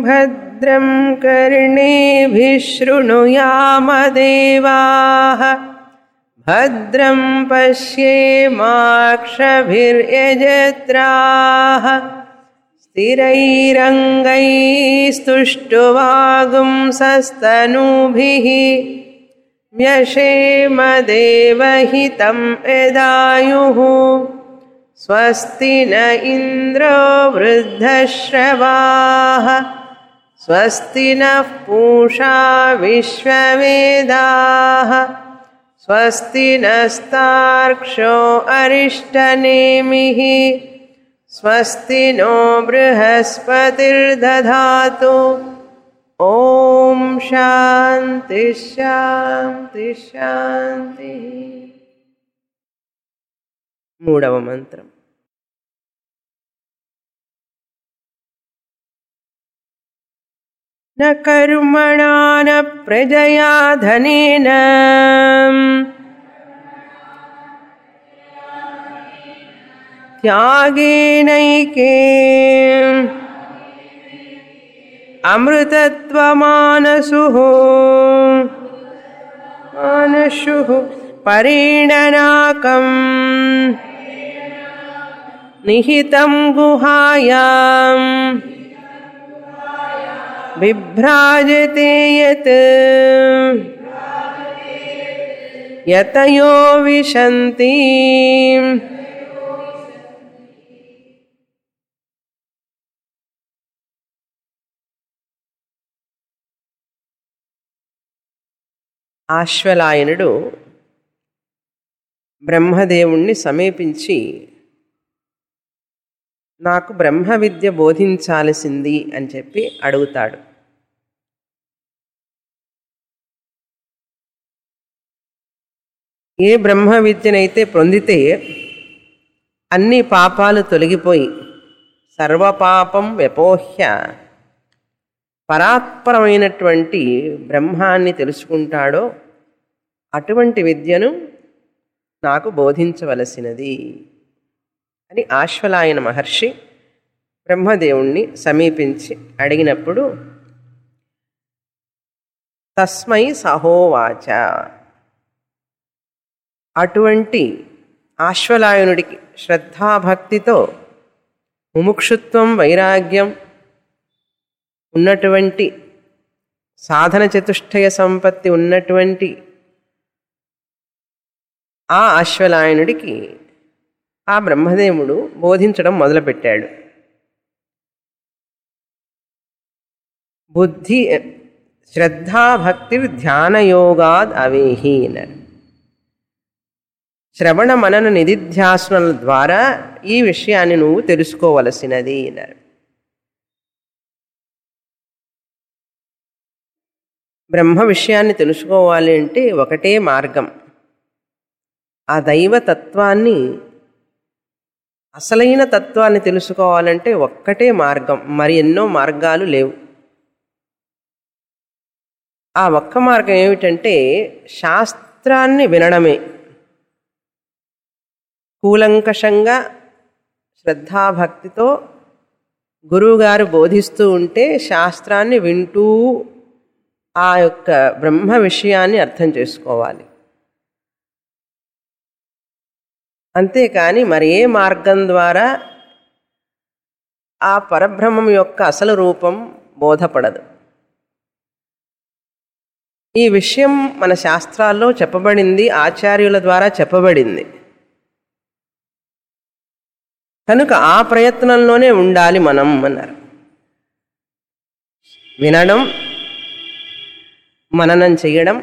भद्रं कर्णेभिः शृणुयामदेवाः भद्रं पश्येमाक्षभिर्यजत्राः स्थिरैरङ्गैस्तुष्टुवागुंसस्तनूभिः व्यशेमदेवहितं यदायुः स्वस्ति न इन्द्रो वृद्धश्रवाः स्वस्ति नः पूषा विश्ववेदाः स्वस्ति नस्तार्क्ष्यो अरिष्टनेमिः स्वस्ति नो बृहस्पतिर्दधातु ॐ शान्ति శాంతి శాంతి మూడవ మంత్రం न कर्मणा न प्रजया धनेन त्यागेनैके अमृतत्वमानसुः मानशुः परीणनाकम् निहितं गुहायाम् बिभ्राजते यत् यतयो विशन्ति ఆశ్వలాయనుడు బ్రహ్మదేవుణ్ణి సమీపించి నాకు బ్రహ్మ విద్య బోధించాల్సింది అని చెప్పి అడుగుతాడు ఏ బ్రహ్మ విద్యనైతే పొందితే అన్ని పాపాలు తొలగిపోయి సర్వపాపం వ్యపోహ్య పరాత్పరమైనటువంటి బ్రహ్మాన్ని తెలుసుకుంటాడో అటువంటి విద్యను నాకు బోధించవలసినది అని ఆశ్వలాయన మహర్షి బ్రహ్మదేవుణ్ణి సమీపించి అడిగినప్పుడు తస్మై సహోవాచ అటువంటి ఆశ్వలాయనుడికి శ్రద్ధాభక్తితో ముముక్షుత్వం వైరాగ్యం ఉన్నటువంటి సాధన చతుష్టయ సంపత్తి ఉన్నటువంటి ఆ అశ్వలాయనుడికి ఆ బ్రహ్మదేవుడు బోధించడం మొదలుపెట్టాడు బుద్ధి శ్రద్ధాభక్తి ధ్యానయోగాద్ అవేహి అన్నారు శ్రవణ మనన నిధిధ్యాసనల ద్వారా ఈ విషయాన్ని నువ్వు తెలుసుకోవలసినది అన్నారు బ్రహ్మ విషయాన్ని తెలుసుకోవాలి అంటే ఒకటే మార్గం ఆ దైవ తత్వాన్ని అసలైన తత్వాన్ని తెలుసుకోవాలంటే ఒక్కటే మార్గం మరి ఎన్నో మార్గాలు లేవు ఆ ఒక్క మార్గం ఏమిటంటే శాస్త్రాన్ని వినడమే కూలంకషంగా శ్రద్ధాభక్తితో గురువుగారు బోధిస్తూ ఉంటే శాస్త్రాన్ని వింటూ ఆ యొక్క బ్రహ్మ విషయాన్ని అర్థం చేసుకోవాలి అంతేకాని మరి ఏ మార్గం ద్వారా ఆ పరబ్రహ్మం యొక్క అసలు రూపం బోధపడదు ఈ విషయం మన శాస్త్రాల్లో చెప్పబడింది ఆచార్యుల ద్వారా చెప్పబడింది కనుక ఆ ప్రయత్నంలోనే ఉండాలి మనం అన్నారు వినడం మననం చేయడం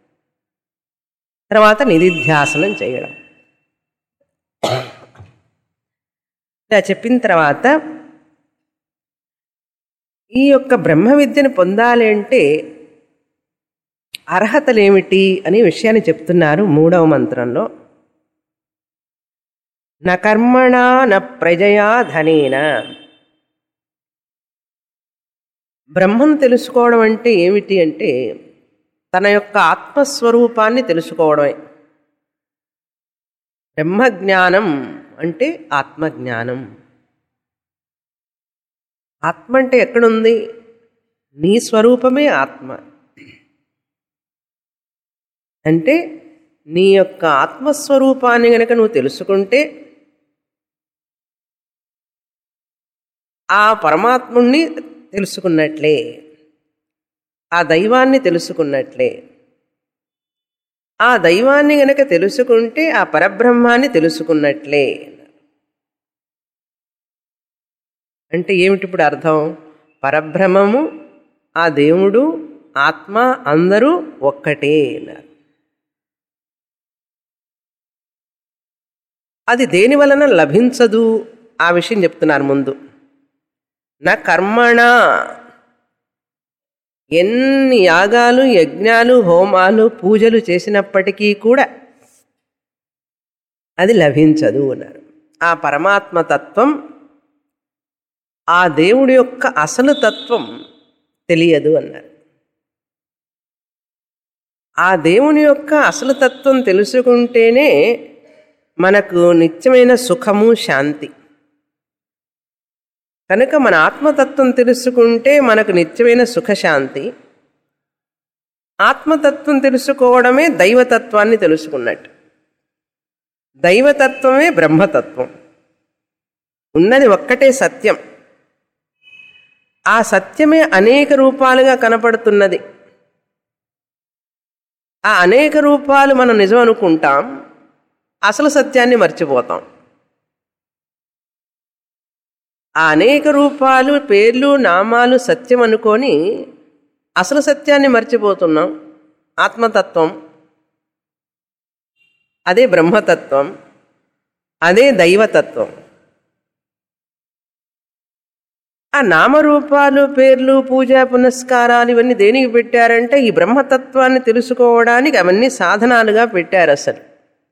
తర్వాత నిధిధ్యాసనం చేయడం ఇలా చెప్పిన తర్వాత ఈ యొక్క బ్రహ్మ విద్యను పొందాలి అంటే అర్హతలేమిటి అనే విషయాన్ని చెప్తున్నారు మూడవ మంత్రంలో న కర్మణా న ప్రజయా ధనేన బ్రహ్మను తెలుసుకోవడం అంటే ఏమిటి అంటే తన యొక్క ఆత్మస్వరూపాన్ని తెలుసుకోవడమే బ్రహ్మజ్ఞానం అంటే ఆత్మజ్ఞానం ఆత్మ అంటే ఎక్కడుంది నీ స్వరూపమే ఆత్మ అంటే నీ యొక్క ఆత్మస్వరూపాన్ని గనక నువ్వు తెలుసుకుంటే ఆ పరమాత్ముణ్ణి తెలుసుకున్నట్లే ఆ దైవాన్ని తెలుసుకున్నట్లే ఆ దైవాన్ని గనక తెలుసుకుంటే ఆ పరబ్రహ్మాన్ని తెలుసుకున్నట్లే అంటే ఏమిటి ఇప్పుడు అర్థం పరబ్రహ్మము ఆ దేవుడు ఆత్మ అందరూ ఒక్కటే అన్నారు అది దేని వలన లభించదు ఆ విషయం చెప్తున్నారు ముందు నా కర్మణ ఎన్ని యాగాలు యజ్ఞాలు హోమాలు పూజలు చేసినప్పటికీ కూడా అది లభించదు అన్నారు ఆ పరమాత్మ తత్వం ఆ దేవుడి యొక్క అసలు తత్వం తెలియదు అన్నారు ఆ దేవుని యొక్క అసలు తత్వం తెలుసుకుంటేనే మనకు నిత్యమైన సుఖము శాంతి కనుక మన ఆత్మతత్వం తెలుసుకుంటే మనకు నిత్యమైన సుఖశాంతి ఆత్మతత్వం తెలుసుకోవడమే దైవతత్వాన్ని తెలుసుకున్నట్టు దైవతత్వమే బ్రహ్మతత్వం ఉన్నది ఒక్కటే సత్యం ఆ సత్యమే అనేక రూపాలుగా కనపడుతున్నది ఆ అనేక రూపాలు మనం నిజం అనుకుంటాం అసలు సత్యాన్ని మర్చిపోతాం ఆ అనేక రూపాలు పేర్లు నామాలు సత్యం అనుకొని అసలు సత్యాన్ని మర్చిపోతున్నాం ఆత్మతత్వం అదే బ్రహ్మతత్వం అదే దైవతత్వం ఆ నామరూపాలు పేర్లు పూజ పునస్కారాలు ఇవన్నీ దేనికి పెట్టారంటే ఈ బ్రహ్మతత్వాన్ని తెలుసుకోవడానికి అవన్నీ సాధనాలుగా పెట్టారు అసలు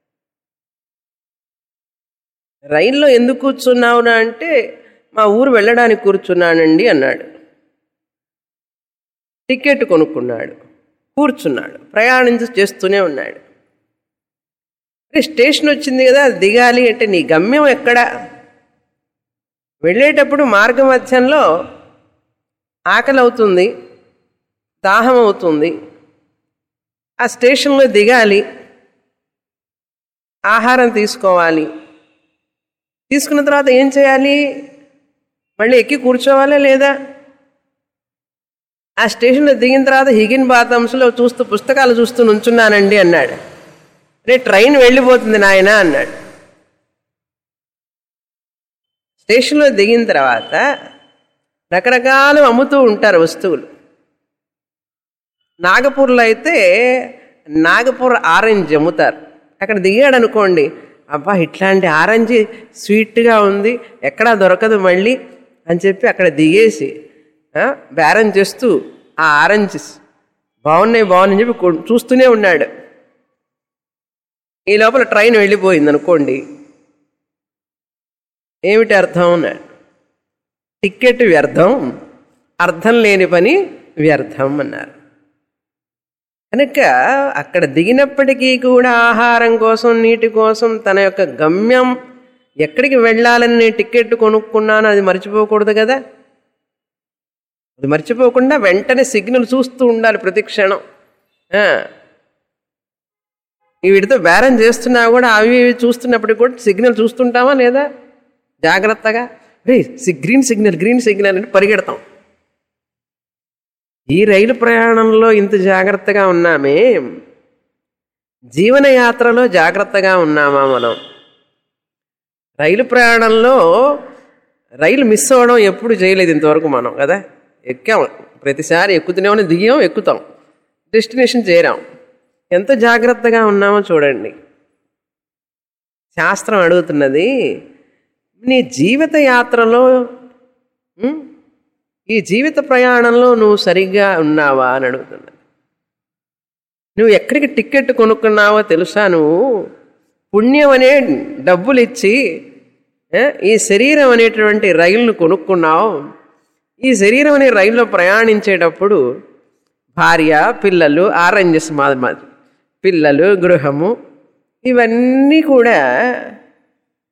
రైల్లో ఎందుకు కూర్చున్నావు అంటే మా ఊరు వెళ్ళడానికి కూర్చున్నానండి అన్నాడు టికెట్ కొనుక్కున్నాడు కూర్చున్నాడు ప్రయాణం చేస్తూనే ఉన్నాడు అరే స్టేషన్ వచ్చింది కదా దిగాలి అంటే నీ గమ్యం ఎక్కడ వెళ్ళేటప్పుడు మార్గ మధ్యంలో ఆకలి అవుతుంది దాహం అవుతుంది ఆ స్టేషన్లో దిగాలి ఆహారం తీసుకోవాలి తీసుకున్న తర్వాత ఏం చేయాలి మళ్ళీ ఎక్కి కూర్చోవాలా లేదా ఆ స్టేషన్లో దిగిన తర్వాత హిగిన్ బాతమ్స్లో చూస్తూ పుస్తకాలు చూస్తూ నుంచున్నానండి అన్నాడు రే ట్రైన్ వెళ్ళిపోతుంది నాయన అన్నాడు స్టేషన్లో దిగిన తర్వాత రకరకాలు అమ్ముతూ ఉంటారు వస్తువులు నాగపూర్లో అయితే నాగపూర్ ఆరెంజ్ అమ్ముతారు అక్కడ దిగాడు అనుకోండి అబ్బా ఇట్లాంటి ఆరెంజ్ స్వీట్గా ఉంది ఎక్కడా దొరకదు మళ్ళీ అని చెప్పి అక్కడ దిగేసి బేరం చేస్తూ ఆ ఆరెంజెస్ బాగున్నాయి బాగున్నాయని చెప్పి కొ- చూస్తూనే ఉన్నాడు ఈ లోపల ట్రైన్ వెళ్ళిపోయింది అనుకోండి ఏమిటి అర్థం అన్నాడు టికెట్ వ్యర్థం అర్థం లేని పని వ్యర్థం అన్నారు కనుక అక్కడ దిగినప్పటికీ కూడా ఆహారం కోసం నీటి కోసం తన యొక్క గమ్యం ఎక్కడికి వెళ్ళాలని నేను టికెట్ కొనుక్కున్నాను అది మర్చిపోకూడదు కదా అది మర్చిపోకుండా వెంటనే సిగ్నల్ చూస్తూ ఉండాలి ప్రతి క్షణం ఆ. ఈ వీటితో బేరం చేస్తున్నా కూడా అవి ఇవి చూస్తున్నప్పటికి కూడా సిగ్నల్ చూస్తుంటామా లేదా జాగ్రత్తగా రే గ్రీన్ సిగ్నల్ గ్రీన్ సిగ్నల్ అంటే పరిగెడతాం ఈ రైలు ప్రయాణంలో ఇంత జాగ్రత్తగా ఉన్నామే జీవనయాత్రలో జాగ్రత్తగా ఉన్నామా మనం రైలు ప్రయాణంలో రైలు మిస్ అవ్వడం ఎప్పుడు చేయలేదు ఇంతవరకు మనం కదా ఎక్కాం ప్రతిసారి ఎక్కుతూనే ఉన్నాం దిగాం ఎక్కుతాం డెస్టినేషన్ చేరాం ఎంత జాగ్రత్తగా ఉన్నామో చూడండి శాస్త్రం అడుగుతున్నది నీ జీవిత యాత్రలో ఉం, ఈ జీవిత ప్రయాణంలో నువ్వు సరిగ్గా ఉన్నావా అని అడుగుతున్నది నువ్వు ఎక్కడికి టికెట్ కొనుక్కున్నావో తెలుసా నువ్వు పుణ్యం అనే డబ్బులు ఇచ్చి ఏ, ఈ శరీరం అనేటువంటి రైలును కొనుక్కున్నావు ఈ శరీరం అనే రైల్లో ప్రయాణించేటప్పుడు భార్య పిల్లలు ఆరెంజెస్ మాది మాది పిల్లలు గృహము ఇవన్నీ కూడా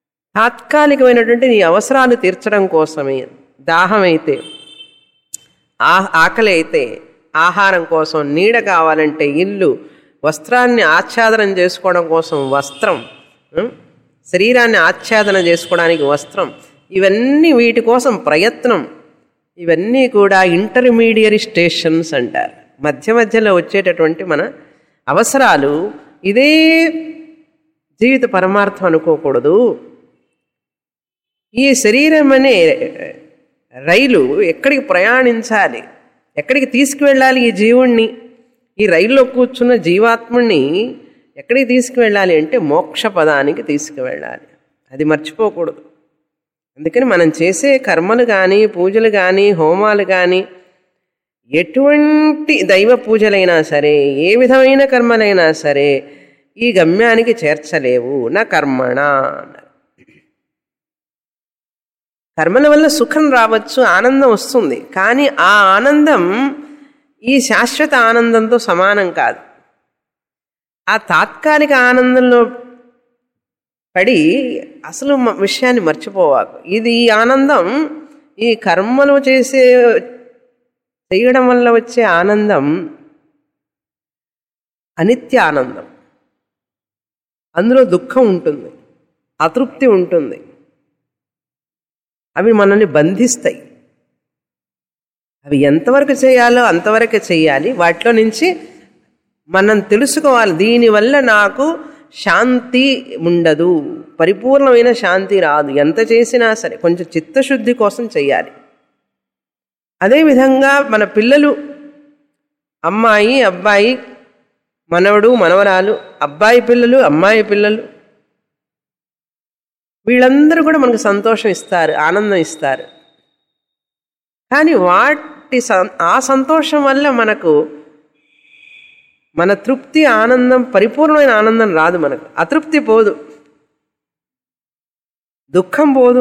తాత్కాలికమైనటువంటి నీ అవసరాలు తీర్చడం కోసమే దాహం అయితే ఆ ఆకలి అయితే ఆహారం కోసం నీడ కావాలంటే ఇల్లు వస్త్రాన్ని ఆచ్ఛాదనం చేసుకోవడం కోసం వస్త్రం ఉం? శరీరాన్ని ఆచ్ఛాదన చేసుకోవడానికి వస్త్రం ఇవన్నీ వీటి కోసం ప్రయత్నం ఇవన్నీ కూడా ఇంటర్మీడియరీ స్టేషన్స్ అంటారు మధ్య మధ్యలో వచ్చేటటువంటి మన అవసరాలు ఇదే జీవిత పరమార్థం అనుకోకూడదు ఈ శరీరం అనే రైలు ఎక్కడికి ప్రయాణించాలి ఎక్కడికి తీసుకువెళ్ళాలి ఈ జీవుణ్ణి ఈ రైల్లో కూర్చున్న జీవాత్ముణ్ణి ఎక్కడికి తీసుకువెళ్ళాలి అంటే మోక్ష పదానికి తీసుకువెళ్ళాలి అది మర్చిపోకూడదు అందుకని మనం చేసే కర్మలు కానీ పూజలు కానీ హోమాలు కానీ ఎటువంటి దైవ పూజలైనా సరే ఏ విధమైన కర్మలైనా సరే ఈ గమ్యానికి చేర్చలేవు నా కర్మణ అన్నారు కర్మల వల్ల సుఖం రావచ్చు ఆనందం వస్తుంది కానీ ఆ ఆనందం ఈ శాశ్వత ఆనందంతో సమానం కాదు ఆ తాత్కాలిక ఆనందంలో పడి అసలు మ- విషయాన్ని మర్చిపోవాకు ఇది ఈ ఆనందం ఈ కర్మలు చేసే చేయడం వల్ల వచ్చే ఆనందం అనిత్య ఆనందం అందులో దుఃఖం ఉంటుంది అతృప్తి ఉంటుంది అవి మనల్ని బంధిస్తాయి అవి ఎంతవరకు చేయాలో అంతవరకు చేయాలి వాటిలో నుంచి మనం తెలుసుకోవాలి దీనివల్ల నాకు శాంతి ఉండదు పరిపూర్ణమైన శాంతి రాదు ఎంత చేసినా సరే కొంచెం చిత్తశుద్ధి కోసం చేయాలి అదేవిధంగా మన పిల్లలు అమ్మాయి అబ్బాయి మనవడు మనవరాలు అబ్బాయి పిల్లలు అమ్మాయి పిల్లలు వీళ్ళందరూ కూడా మనకు సంతోషం ఇస్తారు ఆనందం ఇస్తారు కానీ వాటి సం ఆ సంతోషం వల్ల మనకు మన తృప్తి ఆనందం పరిపూర్ణమైన ఆనందం రాదు మనకు అతృప్తి పోదు దుఃఖం పోదు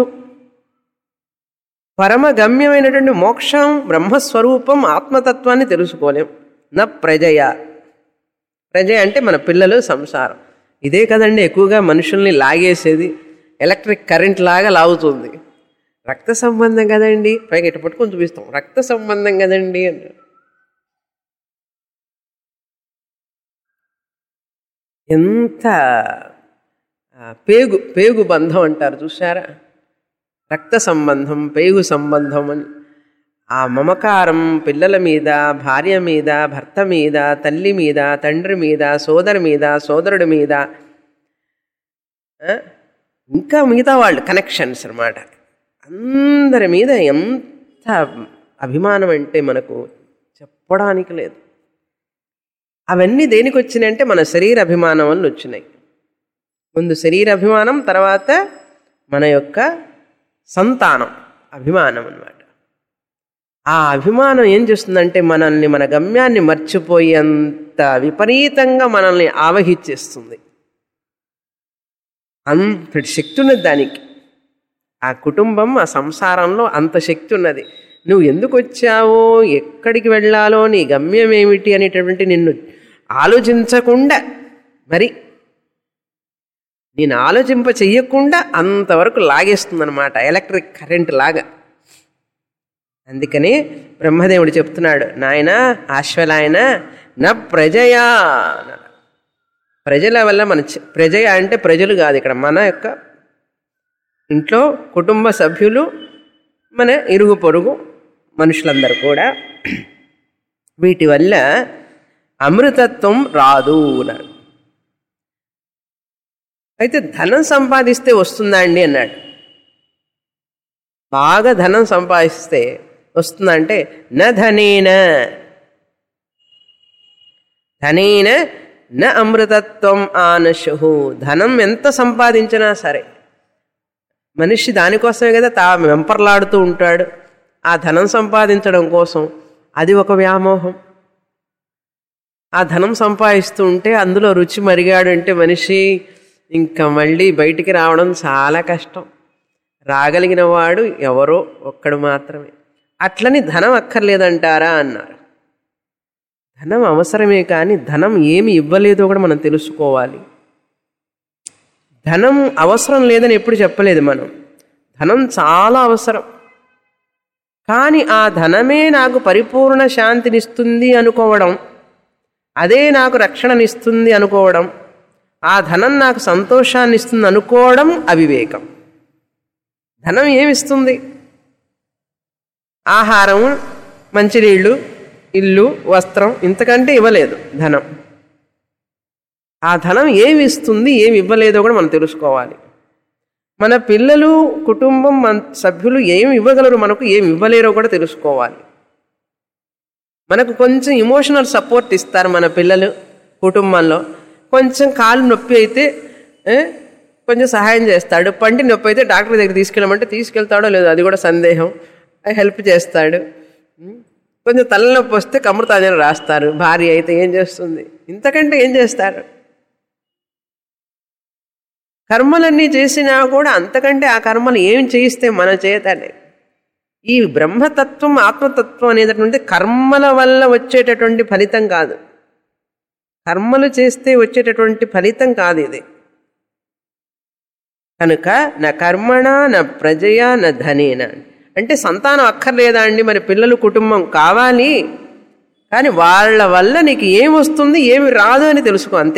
పరమ గమ్యమైనటువంటి మోక్షం బ్రహ్మస్వరూపం ఆత్మతత్వాన్ని తెలుసుకోలేం నా ప్రజయ ప్రజ అంటే మన పిల్లలు సంసారం ఇదే కదండి ఎక్కువగా మనుషుల్ని లాగేసేది ఎలక్ట్రిక్ కరెంట్ లాగా లాగుతుంది రక్త సంబంధం కదండి పైగా ఇటు పట్టుకొని చూపిస్తాం రక్త సంబంధం కదండి అంటారు ఎంత ఆ, పేగు పేగు బంధం అంటారు చూసారా రక్త సంబంధం పేగు సంబంధం అని ఆ మమకారం పిల్లల మీద భార్య మీద భర్త మీద తల్లి మీద తండ్రి మీద సోదరి మీద సోదరుడి మీద ఆ, ఇంకా మిగతా వాళ్ళు కనెక్షన్స్ అన్నమాట అందరి మీద ఎంత అభిమానం అంటే మనకు చెప్పడానికి లేదు అవన్నీ దేనికి వచ్చినాయి అంటే మన శరీర అభిమానం వల్ల వచ్చినాయి ముందు శరీర అభిమానం తర్వాత మన యొక్క సంతానం అభిమానం అన్నమాట ఆ అభిమానం ఏం చేస్తుందంటే మనల్ని మన గమ్యాన్ని మర్చిపోయేంత విపరీతంగా మనల్ని ఆవహించేస్తుంది అంతటి శక్తి ఉన్నది దానికి ఆ కుటుంబం ఆ సంసారంలో అంత శక్తి ఉన్నది నువ్వు ఎందుకు వచ్చావో ఎక్కడికి వెళ్ళాలో నీ గమ్యం ఏమిటి అనేటటువంటి నిన్ను ఆలోచించకుండా మరి నేను ఆలోచింప చెయ్యకుండా అంతవరకు లాగేస్తుందన్నమాట ఎలక్ట్రిక్ కరెంట్ లాగా అందుకని బ్రహ్మదేవుడు చెప్తున్నాడు నాయన ఆశ్వలాయన నా ప్రజయా అన్నాడు. ప్రజల వల్ల మన చి- ప్రజయ అంటే ప్రజలు కాదు ఇక్కడ మన యొక్క ఇంట్లో కుటుంబ సభ్యులు మన ఇరుగు పొరుగు మనుషులందరూ కూడా వీటి వల్ల అమృతత్వం రాదు అన్నాడు అయితే ధనం సంపాదిస్తే వస్తుందా అండి అన్నాడు బాగా ధనం సంపాదిస్తే వస్తుందా అంటే న ధనేన ధనేన న అమృతత్వం ఆనశు ధనం ఎంత సంపాదించినా సరే మనిషి దానికోసమే కదా తా వెంపర్లాడుతూ ఉంటాడు ఆ ధనం సంపాదించడం కోసం అది ఒక వ్యామోహం ఆ ధనం సంపాదిస్తూ ఉంటే అందులో రుచి మరిగాడు అంటే మనిషి ఇంకా మళ్ళీ బయటికి రావడం చాలా కష్టం రాగలిగిన వాడు ఎవరో ఒక్కడు మాత్రమే అట్లని ధనం అక్కర్లేదంటారా అన్నారు ధనం అవసరమే కానీ ధనం ఏమి ఇవ్వలేదో కూడా మనం తెలుసుకోవాలి ధనం అవసరం లేదని ఎప్పుడు చెప్పలేదు మనం ధనం చాలా అవసరం కానీ ఆ ధనమే నాకు పరిపూర్ణ శాంతినిస్తుంది అనుకోవడం అదే నాకు రక్షణనిస్తుంది అనుకోవడం ఆ ధనం నాకు సంతోషాన్ని ఇస్తుంది అనుకోవడం అవివేకం ధనం ఏమిస్తుంది ఆహారం మంచినీళ్ళు ఇల్లు వస్త్రం ఇంతకంటే ఇవ్వలేదు ధనం ఆ ధనం ఏమి ఇస్తుంది ఏమి ఇవ్వలేదో కూడా మనం తెలుసుకోవాలి మన పిల్లలు కుటుంబం మన సభ్యులు ఏమి ఇవ్వగలరు మనకు ఏమి ఇవ్వలేరో కూడా తెలుసుకోవాలి మనకు కొంచెం ఇమోషనల్ సపోర్ట్ ఇస్తారు మన పిల్లలు కుటుంబంలో కొంచెం కాలు నొప్పి అయితే ఏ, కొంచెం సహాయం చేస్తాడు పంటి నొప్పి అయితే డాక్టర్ దగ్గర తీసుకెళ్ళమంటే తీసుకెళ్తాడో లేదో అది కూడా సందేహం హెల్ప్ చేస్తాడు ఉం? కొంచెం తలనొప్పి వస్తే కమృతాజన రాస్తారు భార్య అయితే ఏం చేస్తుంది ఇంతకంటే ఏం చేస్తారు కర్మలన్నీ చేసినా కూడా అంతకంటే ఆ కర్మలు ఏం చేయిస్తే మన చేతనే ఈ బ్రహ్మతత్వం ఆత్మతత్వం అనేటటువంటి కర్మల వల్ల వచ్చేటటువంటి ఫలితం కాదు కర్మలు చేస్తే వచ్చేటటువంటి ఫలితం కాదు ఇది కనుక నా కర్మణ నా ప్రజయ నా ధనేన అంటే సంతానం అక్కర్లేదా అండి మరి పిల్లలు కుటుంబం కావాలి కానీ వాళ్ళ వల్ల నీకు ఏం వస్తుంది ఏమి రాదు అని తెలుసుకో అంతే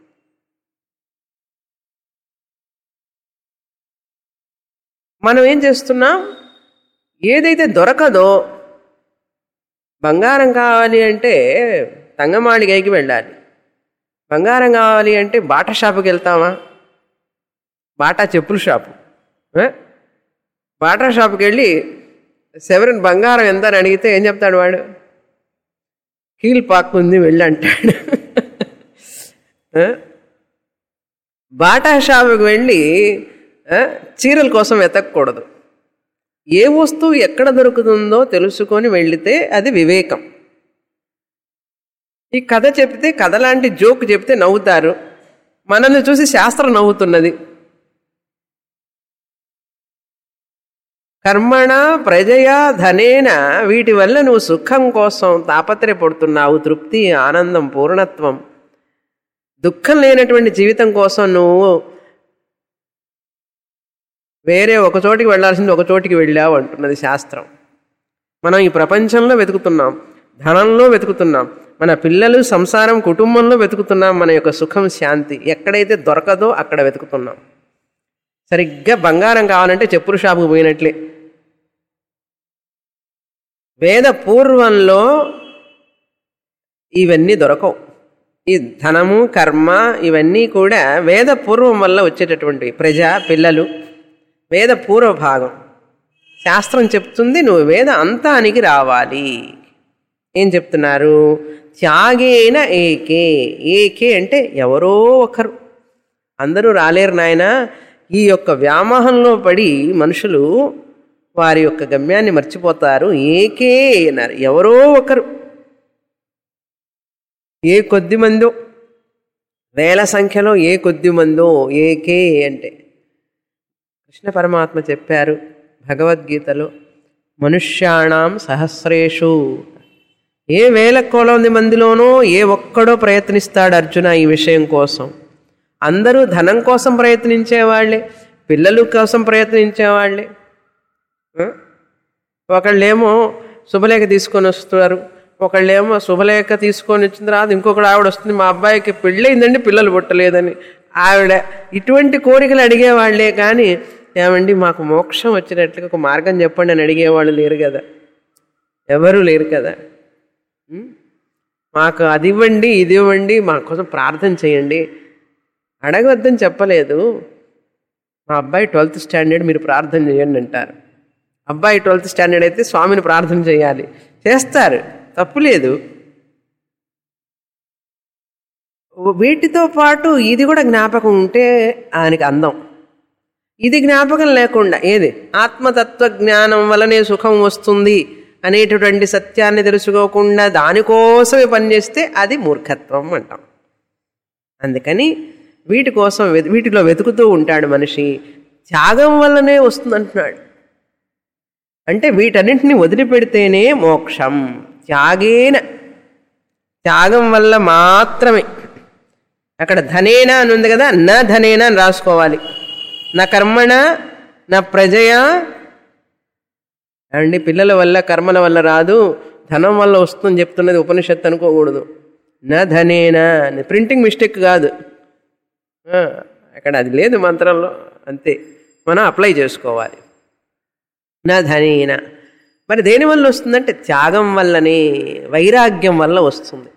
మనం ఏం చేస్తున్నాం ఏదైతే దొరకదో బంగారం కావాలి అంటే తంగమాళిగైకి వెళ్ళాలి బంగారం కావాలి అంటే బాటా షాపుకి వెళ్తామా బాటా చెప్పుల షాపు ఆ? బాటా షాపుకి వెళ్ళి సెవెన్ బంగారం ఎంత అని అడిగితే ఏం చెప్తాడు వాడు హీల్ పాక్ ఉంది వెళ్ళి అంటాడు ఆ? బాటా షాపుకి వెళ్ళి ఆ, చీరల కోసం వెతకూడదు ఏ వస్తువు ఎక్కడ దొరుకుతుందో తెలుసుకొని వెళితే అది వివేకం ఈ కథ చెప్తే కథ లాంటి జోక్ చెప్తే నవ్వుతారు మనల్ని చూసి శాస్త్రం నవ్వుతున్నది కర్మణ ప్రజయ ధనేన వీటి వల్ల నువ్వు సుఖం కోసం తాపత్రయపడుతున్నావు తృప్తి ఆనందం పూర్ణత్వం దుఃఖం లేనటువంటి జీవితం కోసం నువ్వు వేరే ఒక చోటికి వెళ్ళాల్సింది ఒక చోటికి వెళ్ళావు అంటున్నది శాస్త్రం మనం ఈ ప్రపంచంలో వెతుకుతున్నాం ధనంలో వెతుకుతున్నాం మన పిల్లలు సంసారం కుటుంబంలో వెతుకుతున్నాం మన యొక్క సుఖం శాంతి ఎక్కడైతే దొరకదో అక్కడ వెతుకుతున్నాం సరిగ్గా బంగారం కావాలంటే చెప్పుల షాపుకు పోయినట్లే వేద పూర్వంలో ఇవన్నీ దొరకవు ఈ ధనము కర్మ ఇవన్నీ కూడా వేద పూర్వం వల్ల వచ్చేటటువంటి ప్రజ పిల్లలు వేద పూర్వ భాగం శాస్త్రం చెప్తుంది నువ్వు వేద అంతానికి రావాలి ఏం చెప్తున్నారు త్యాగేన ఏకే ఏకే అంటే ఎవరో ఒకరు అందరూ రాలేరు నాయన ఈ యొక్క వ్యామోహంలో పడి మనుషులు వారి యొక్క గమ్యాన్ని మర్చిపోతారు ఏకే అన్నారు ఎవరో ఒకరు ఏ కొద్ది మందో వేల సంఖ్యలో ఏ కొద్ది మందో ఏకే అంటే కృష్ణ పరమాత్మ చెప్పారు భగవద్గీతలో మనుష్యాణం సహస్రేషు ఏ వేల కొలది మందిలోనో ఏ ఒక్కడో ప్రయత్నిస్తాడు అర్జున ఈ విషయం కోసం అందరూ ధనం కోసం ప్రయత్నించేవాళ్లే పిల్లల కోసం ప్రయత్నించేవాళ్లే ఆ? ఒకళ్ళేమో శుభలేఖ తీసుకొని వస్తున్నారు ఒకళ్ళేమో శుభలేఖ తీసుకొని వచ్చిన తర్వాత ఇంకొకడు ఆవిడ వస్తుంది మా అబ్బాయికి పెళ్ళయిందండి పిల్లలు పుట్టలేదని ఆవిడ ఇటువంటి కోరికలు అడిగేవాళ్లే కానీ ఏమండి మాకు మోక్షం వచ్చినట్లుగా ఒక మార్గం చెప్పండి అని అడిగేవాళ్ళు లేరు కదా ఎవరు లేరు కదా ఉం? మాకు అది ఇవ్వండి ఇది ఇవ్వండి మా కోసం ప్రార్థన చేయండి అడగవద్దని చెప్పలేదు మా అబ్బాయి ట్వెల్త్ స్టాండర్డ్ మీరు ప్రార్థన చేయండి అంటారు అబ్బాయి ట్వెల్త్ స్టాండర్డ్ అయితే స్వామిని ప్రార్థన చేయాలి చేస్తారు తప్పు లేదు వీటితో పాటు ఇది కూడా జ్ఞాపకం ఉంటే ఆయనకి అందం ఇది జ్ఞాపకం లేకుండా ఏది ఆత్మతత్వ జ్ఞానం వలనే సుఖం వస్తుంది అనేటటువంటి సత్యాన్ని తెలుసుకోకుండా దానికోసమే పనిచేస్తే అది మూర్ఖత్వం అంటాం అందుకని వీటి కోసం వె- వీటిలో వెతుకుతూ ఉంటాడు మనిషి త్యాగం వల్లనే వస్తుంది అంటున్నాడు అంటే వీటన్నింటిని వదిలిపెడితేనే మోక్షం త్యాగేన త్యాగం వల్ల మాత్రమే అక్కడ ధనేన అని ఉంది కదా నా ధనేన అని రాసుకోవాలి నా కర్మణ నా ప్రజయ అండి పిల్లల వల్ల కర్మల వల్ల రాదు ధనం వల్ల వస్తుందని చెప్తున్నది ఉపనిషత్తు అనుకోకూడదు నా ధనేనా ప్రింటింగ్ మిస్టేక్ కాదు ఆ, అక్కడ అది లేదు మంత్రంలో అంతే మనం అప్లై చేసుకోవాలి నా ధనేన మరి దేని వల్ల వస్తుందంటే త్యాగం వల్లనే వైరాగ్యం వల్ల వస్తుంది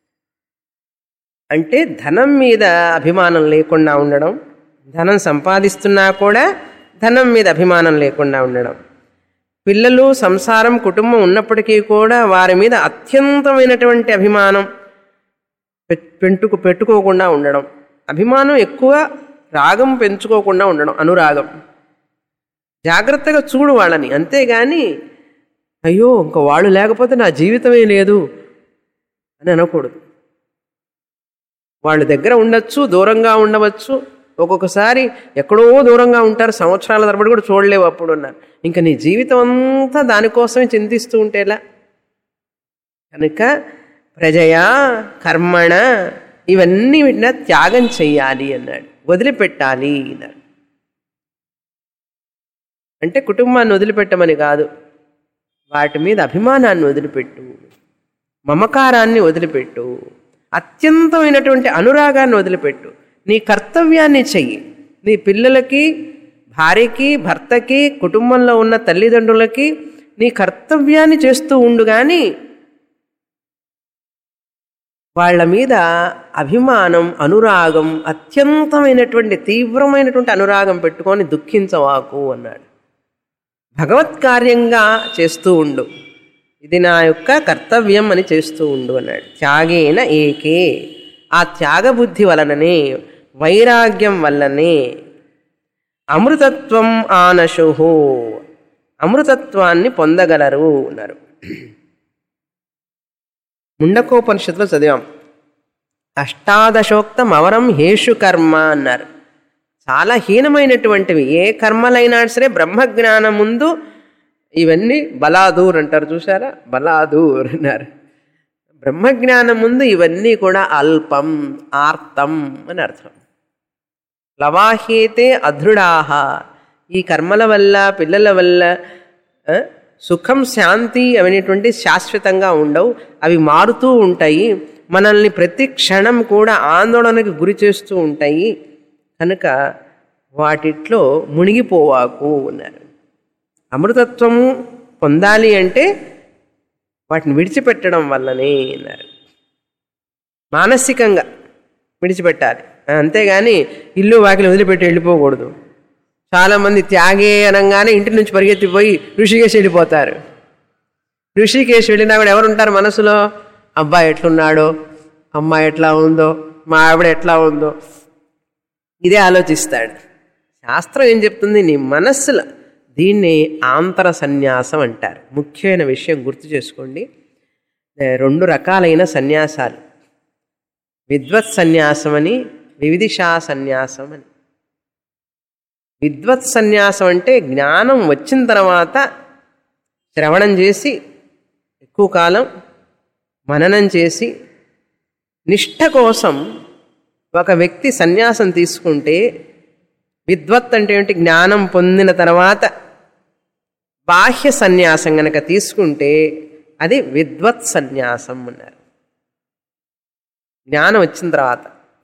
అంటే ధనం మీద అభిమానం లేకుండా ఉండడం ధనం సంపాదిస్తున్నా కూడా ధనం మీద అభిమానం లేకుండా ఉండడం పిల్లలు సంసారం కుటుంబం ఉన్నప్పటికీ కూడా వారి మీద అత్యంతమైనటువంటి అభిమానం పెట్- పెంటుకు పెట్టుకోకుండా ఉండడం అభిమానం ఎక్కువ రాగం పెంచుకోకుండా ఉండడం అనురాగం జాగ్రత్తగా చూడు వాళ్ళని అంతేగాని అయ్యో ఇంక వాళ్ళు లేకపోతే నా జీవితమే లేదు అని అనకూడదు వాళ్ళ దగ్గర ఉండొచ్చు దూరంగా ఉండవచ్చు ఒక్కొక్కసారి ఎక్కడో దూరంగా ఉంటారు సంవత్సరాల తరబడి కూడా చూడలేవు అప్పుడు ఉన్నారు ఇంకా నీ జీవితం అంతా దానికోసమే చింతిస్తూ ఉంటేలా కనుక ప్రజయా కర్మణ ఇవన్నీ వీటిన త్యాగం చెయ్యాలి అన్నాడు వదిలిపెట్టాలి అన్నాడు అంటే కుటుంబాన్ని వదిలిపెట్టమని కాదు వాటి మీద అభిమానాన్ని వదిలిపెట్టు మమకారాన్ని వదిలిపెట్టు అత్యంతమైనటువంటి అనురాగాన్ని వదిలిపెట్టు నీ కర్తవ్యాన్ని చెయ్యి నీ పిల్లలకి భార్యకి భర్తకి కుటుంబంలో ఉన్న తల్లిదండ్రులకి నీ కర్తవ్యాన్ని చేస్తూ ఉండు కానీ వాళ్ళ మీద అభిమానం అనురాగం అత్యంతమైనటువంటి తీవ్రమైనటువంటి అనురాగం పెట్టుకొని దుఃఖించవాకు అన్నాడు భగవత్ కార్యంగా చేస్తూ ఉండు ఇది నా యొక్క కర్తవ్యం అని చేస్తూ ఉండు అన్నాడు త్యాగేన ఏకే ఆ త్యాగబుద్ధి వలననే వైరాగ్యం వల్లనే అమృతత్వం ఆనశుహు అమృతత్వాన్ని పొందగలరు అన్నారు ముండకోపనిషత్తులో చదివాం అష్టాదశోక్తం అవరం హేషు కర్మ అన్నారు చాలా హీనమైనటువంటివి ఏ కర్మలైనా సరే బ్రహ్మజ్ఞానం ముందు ఇవన్నీ బలాదూర్ అంటారు చూసారా బలాదూర్ అన్నారు బ్రహ్మజ్ఞానం ముందు ఇవన్నీ కూడా అల్పం ఆర్తం అని అర్థం లవాహేతే అధృడాహ ఈ కర్మల వల్ల పిల్లల వల్ల ఆ, సుఖం శాంతి అనేటువంటి శాశ్వతంగా ఉండవు అవి మారుతూ ఉంటాయి మనల్ని ప్రతి క్షణం కూడా ఆందోళనకి గురి చేస్తూ ఉంటాయి కనుక వాటిట్లో మునిగిపోవాకు అన్నారు అమృతత్వము పొందాలి అంటే వాటిని విడిచిపెట్టడం వల్లనే అన్నారు మానసికంగా విడిచిపెట్టాలి అంతేగాని ఇల్లు వాకిలి వదిలిపెట్టి వెళ్ళిపోకూడదు చాలామంది త్యాగే అనగానే ఇంటి నుంచి పరిగెత్తిపోయి ఋషికేశ్ వెళ్ళిపోతారు ఋషికేశ్ వెళ్ళినా కూడా ఎవరుంటారు మనసులో అబ్బాయి ఎట్లున్నాడో అమ్మాయి ఎట్లా ఉందో మా ఆవిడ ఎట్లా ఉందో ఇదే ఆలోచిస్తాడు శాస్త్రం ఏం చెప్తుంది నీ మనస్సులో దీన్ని ఆంతర సన్యాసం అంటారు ముఖ్యమైన విషయం గుర్తు చేసుకోండి ఏ, రెండు రకాలైన సన్యాసాలు విద్వత్ సన్యాసం అని వివిధిషా సన్యాసం అని విద్వత్ సన్యాసం అంటే జ్ఞానం వచ్చిన తర్వాత శ్రవణం చేసి ఎక్కువ కాలం మననం చేసి నిష్ఠ కోసం ఒక వ్యక్తి సన్యాసం తీసుకుంటే విద్వత్ అంటే ఏంటి జ్ఞానం పొందిన తర్వాత బాహ్య సన్యాసం గనక తీసుకుంటే అది విద్వత్ సన్యాసం అన్నారు జ్ఞానం వచ్చిన తర్వాత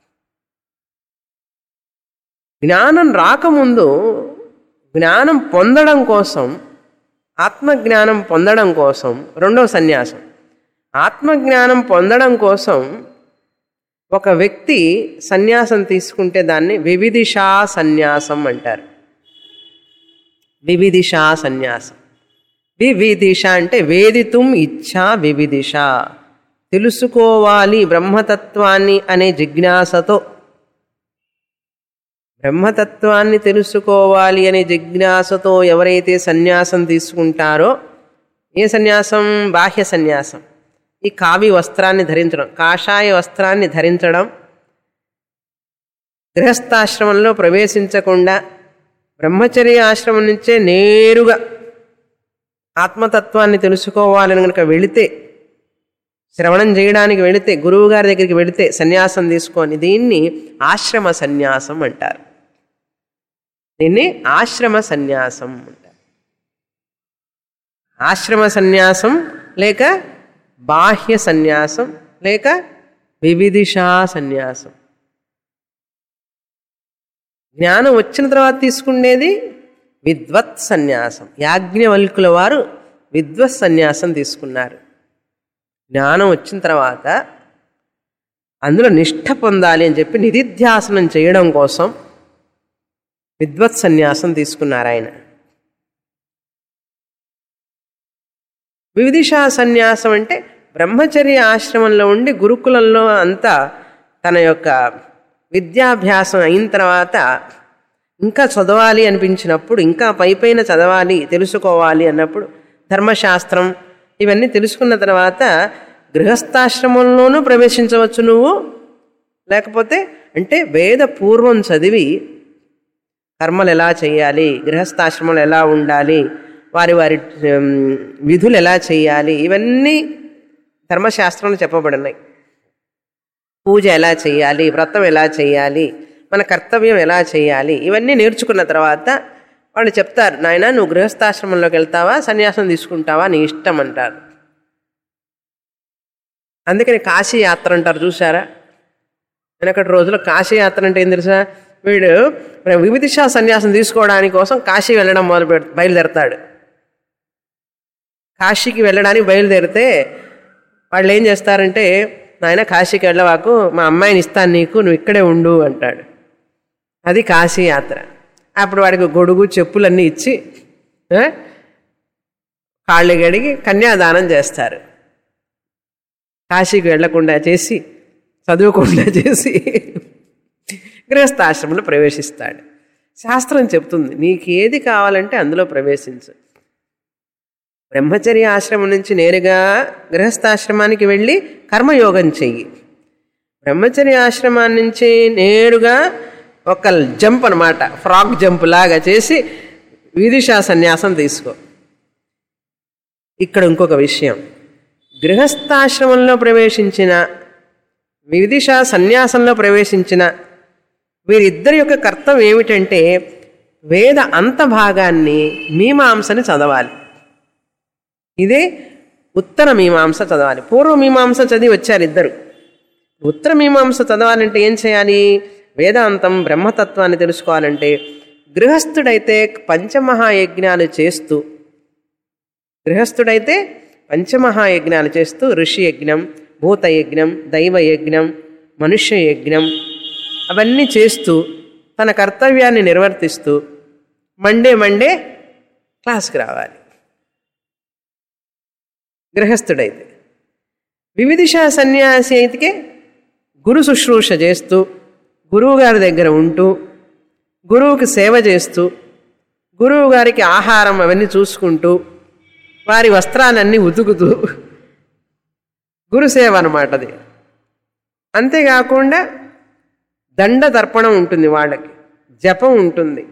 జ్ఞానం రాకముందు జ్ఞానం పొందడం కోసం ఆత్మజ్ఞానం పొందడం కోసం రెండవ సన్యాసం ఆత్మజ్ఞానం పొందడం కోసం ఒక వ్యక్తి సన్యాసం తీసుకుంటే దాన్ని వివిధిషా సన్యాసం అంటారు వివిధిషా సన్యాసం వివిధిష అంటే వేదితుం ఇచ్ఛా వివిధిష తెలుసుకోవాలి బ్రహ్మతత్వాన్ని అనే జిజ్ఞాసతో బ్రహ్మతత్వాన్ని తెలుసుకోవాలి అనే జిజ్ఞాసతో ఎవరైతే సన్యాసం తీసుకుంటారో ఏ సన్యాసం బాహ్య సన్యాసం ఈ కావి వస్త్రాన్ని ధరించడం కాషాయ వస్త్రాన్ని ధరించడం గృహస్థాశ్రమంలో ప్రవేశించకుండా బ్రహ్మచర్య ఆశ్రమం నుంచే నేరుగా ఆత్మతత్వాన్ని తెలుసుకోవాలని కనుక వెళితే శ్రవణం చేయడానికి వెళితే గురువు గారి దగ్గరికి వెళితే సన్యాసం తీసుకొని దీన్ని ఆశ్రమ సన్యాసం అంటారు దీన్ని ఆశ్రమ సన్యాసం అంటారు ఆశ్రమ సన్యాసం లేక బాహ్య సన్యాసం లేక వివిధిషా సన్యాసం జ్ఞానం వచ్చిన తర్వాత తీసుకునేది విద్వత్ సన్యాసం యాజ్ఞవల్కుల వారు విద్వత్ సన్యాసం తీసుకున్నారు జ్ఞానం వచ్చిన తర్వాత అందులో నిష్ఠ పొందాలి అని చెప్పి నిధిధ్యాసనం చేయడం కోసం విద్వత్ సన్యాసం తీసుకున్నారు ఆయన వివిధిషా సన్యాసం అంటే బ్రహ్మచర్య ఆశ్రమంలో ఉండి గురుకులంలో అంతా తన యొక్క విద్యాభ్యాసం అయిన తర్వాత ఇంకా చదవాలి అనిపించినప్పుడు ఇంకా పైపైన చదవాలి తెలుసుకోవాలి అన్నప్పుడు ధర్మశాస్త్రం ఇవన్నీ తెలుసుకున్న తర్వాత గృహస్థాశ్రమంలోనూ ప్రవేశించవచ్చు నువ్వు లేకపోతే అంటే వేద పూర్వం చదివి కర్మలు ఎలా చేయాలి గృహస్థాశ్రమంలో ఎలా ఉండాలి వారి వారి ఉమ్, విధులు ఎలా చేయాలి ఇవన్నీ ధర్మశాస్త్రంలో చెప్పబడినాయి పూజ ఎలా చేయాలి వ్రతం ఎలా చేయాలి మన కర్తవ్యం ఎలా చేయాలి ఇవన్నీ నేర్చుకున్న తర్వాత వాళ్ళు చెప్తారు నాయన నువ్వు గృహస్థాశ్రమంలోకి వెళ్తావా సన్యాసం తీసుకుంటావా నీ ఇష్టం అంటారు అందుకని కాశీ యాత్ర అంటారు చూసారా వెనకటి రోజుల్లో కాశీ యాత్ర అంటే ఏం తెలుసా వీడు మరి వివిధిషా సన్యాసం తీసుకోవడానికి కోసం కాశీ వెళ్ళడం మొదలు పెడ బయలుదేరతాడు కాశీకి వెళ్ళడానికి బయలుదేరితే వాళ్ళు ఏం చేస్తారంటే నాయన కాశీకి వెళ్ళవాకు మా అమ్మాయిని ఇస్తాను నీకు నువ్వు ఇక్కడే ఉండు అంటాడు అది కాశీ యాత్ర అప్పుడు వాడికి గొడుగు చెప్పులన్నీ ఇచ్చి ఆ, కాళ్ళు గడిగి కన్యాదానం చేస్తారు కాశీకి వెళ్లకుండా చేసి చదువుకుండా చేసి గృహస్థాశ్రమంలో ప్రవేశిస్తాడు శాస్త్రం చెప్తుంది నీకు ఏది కావాలంటే అందులో ప్రవేశించు బ్రహ్మచర్య ఆశ్రమం నుంచి నేరుగా గృహస్థాశ్రమానికి వెళ్ళి కర్మయోగం చెయ్యి బ్రహ్మచర్య ఆశ్రమాన్ని నుంచి నేరుగా ఒక జంప్ అనమాట ఫ్రాక్ జంప్ లాగా చేసి విదిషా సన్యాసం తీసుకో ఇక్కడ ఇంకొక విషయం గృహస్థాశ్రమంలో ప్రవేశించిన విదిషా సన్యాసంలో ప్రవేశించిన వీరిద్దరి యొక్క కర్తవ్యం ఏమిటంటే వేద అంత భాగాన్ని మీమాంసని చదవాలి ఇదే ఉత్తర మీమాంస చదవాలి పూర్వ మీమాంస చదివి వచ్చారు ఇద్దరు ఉత్తర మీమాంస చదవాలంటే ఏం చేయాలి వేదాంతం బ్రహ్మతత్వాన్ని తెలుసుకోవాలంటే గృహస్థుడైతే పంచమహాయజ్ఞాలు చేస్తూ గృహస్థుడైతే పంచమహాయజ్ఞాలు చేస్తూ ఋషి యజ్ఞం భూతయజ్ఞం దైవయజ్ఞం మనుష్య యజ్ఞం అవన్నీ చేస్తూ తన కర్తవ్యాన్ని నిర్వర్తిస్తూ మండే మండే క్లాస్కి రావాలి గృహస్థుడైతే వివిధిషా సన్యాసి అయితే గురు శుశ్రూష చేస్తూ గురువు గారి దగ్గర ఉంటూ గురువుకి సేవ చేస్తూ గురువు గారికి ఆహారం అవన్నీ చూసుకుంటూ వారి వస్త్రాలన్నీ ఉతుకుతూ గురుసేవ అనమాట అది అంతేకాకుండా దండ తర్పణం ఉంటుంది వాళ్ళకి జపం ఉంటుంది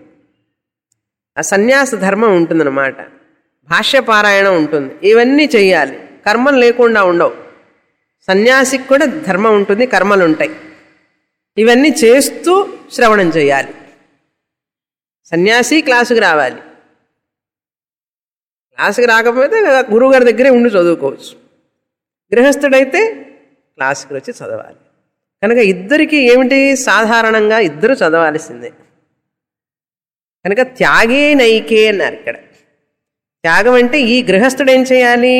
ఆ సన్యాస ధర్మం ఉంటుందన్నమాట భాష్యపారాయణం ఉంటుంది ఇవన్నీ చెయ్యాలి కర్మలు లేకుండా ఉండవు సన్యాసికి కూడా ధర్మం ఉంటుంది కర్మలు ఉంటాయి ఇవన్నీ చేస్తూ శ్రవణం చేయాలి సన్యాసి క్లాసుకి రావాలి క్లాసుకి రాకపోతే గురువుగారి దగ్గరే ఉండి చదువుకోవచ్చు గృహస్థుడైతే క్లాసుకి వచ్చి చదవాలి కనుక ఇద్దరికి ఏమిటి సాధారణంగా ఇద్దరు చదవాల్సిందే కనుక త్యాగే నైకే అన్నారు ఇక్కడ త్యాగం అంటే ఈ గృహస్థుడు ఏం చేయాలి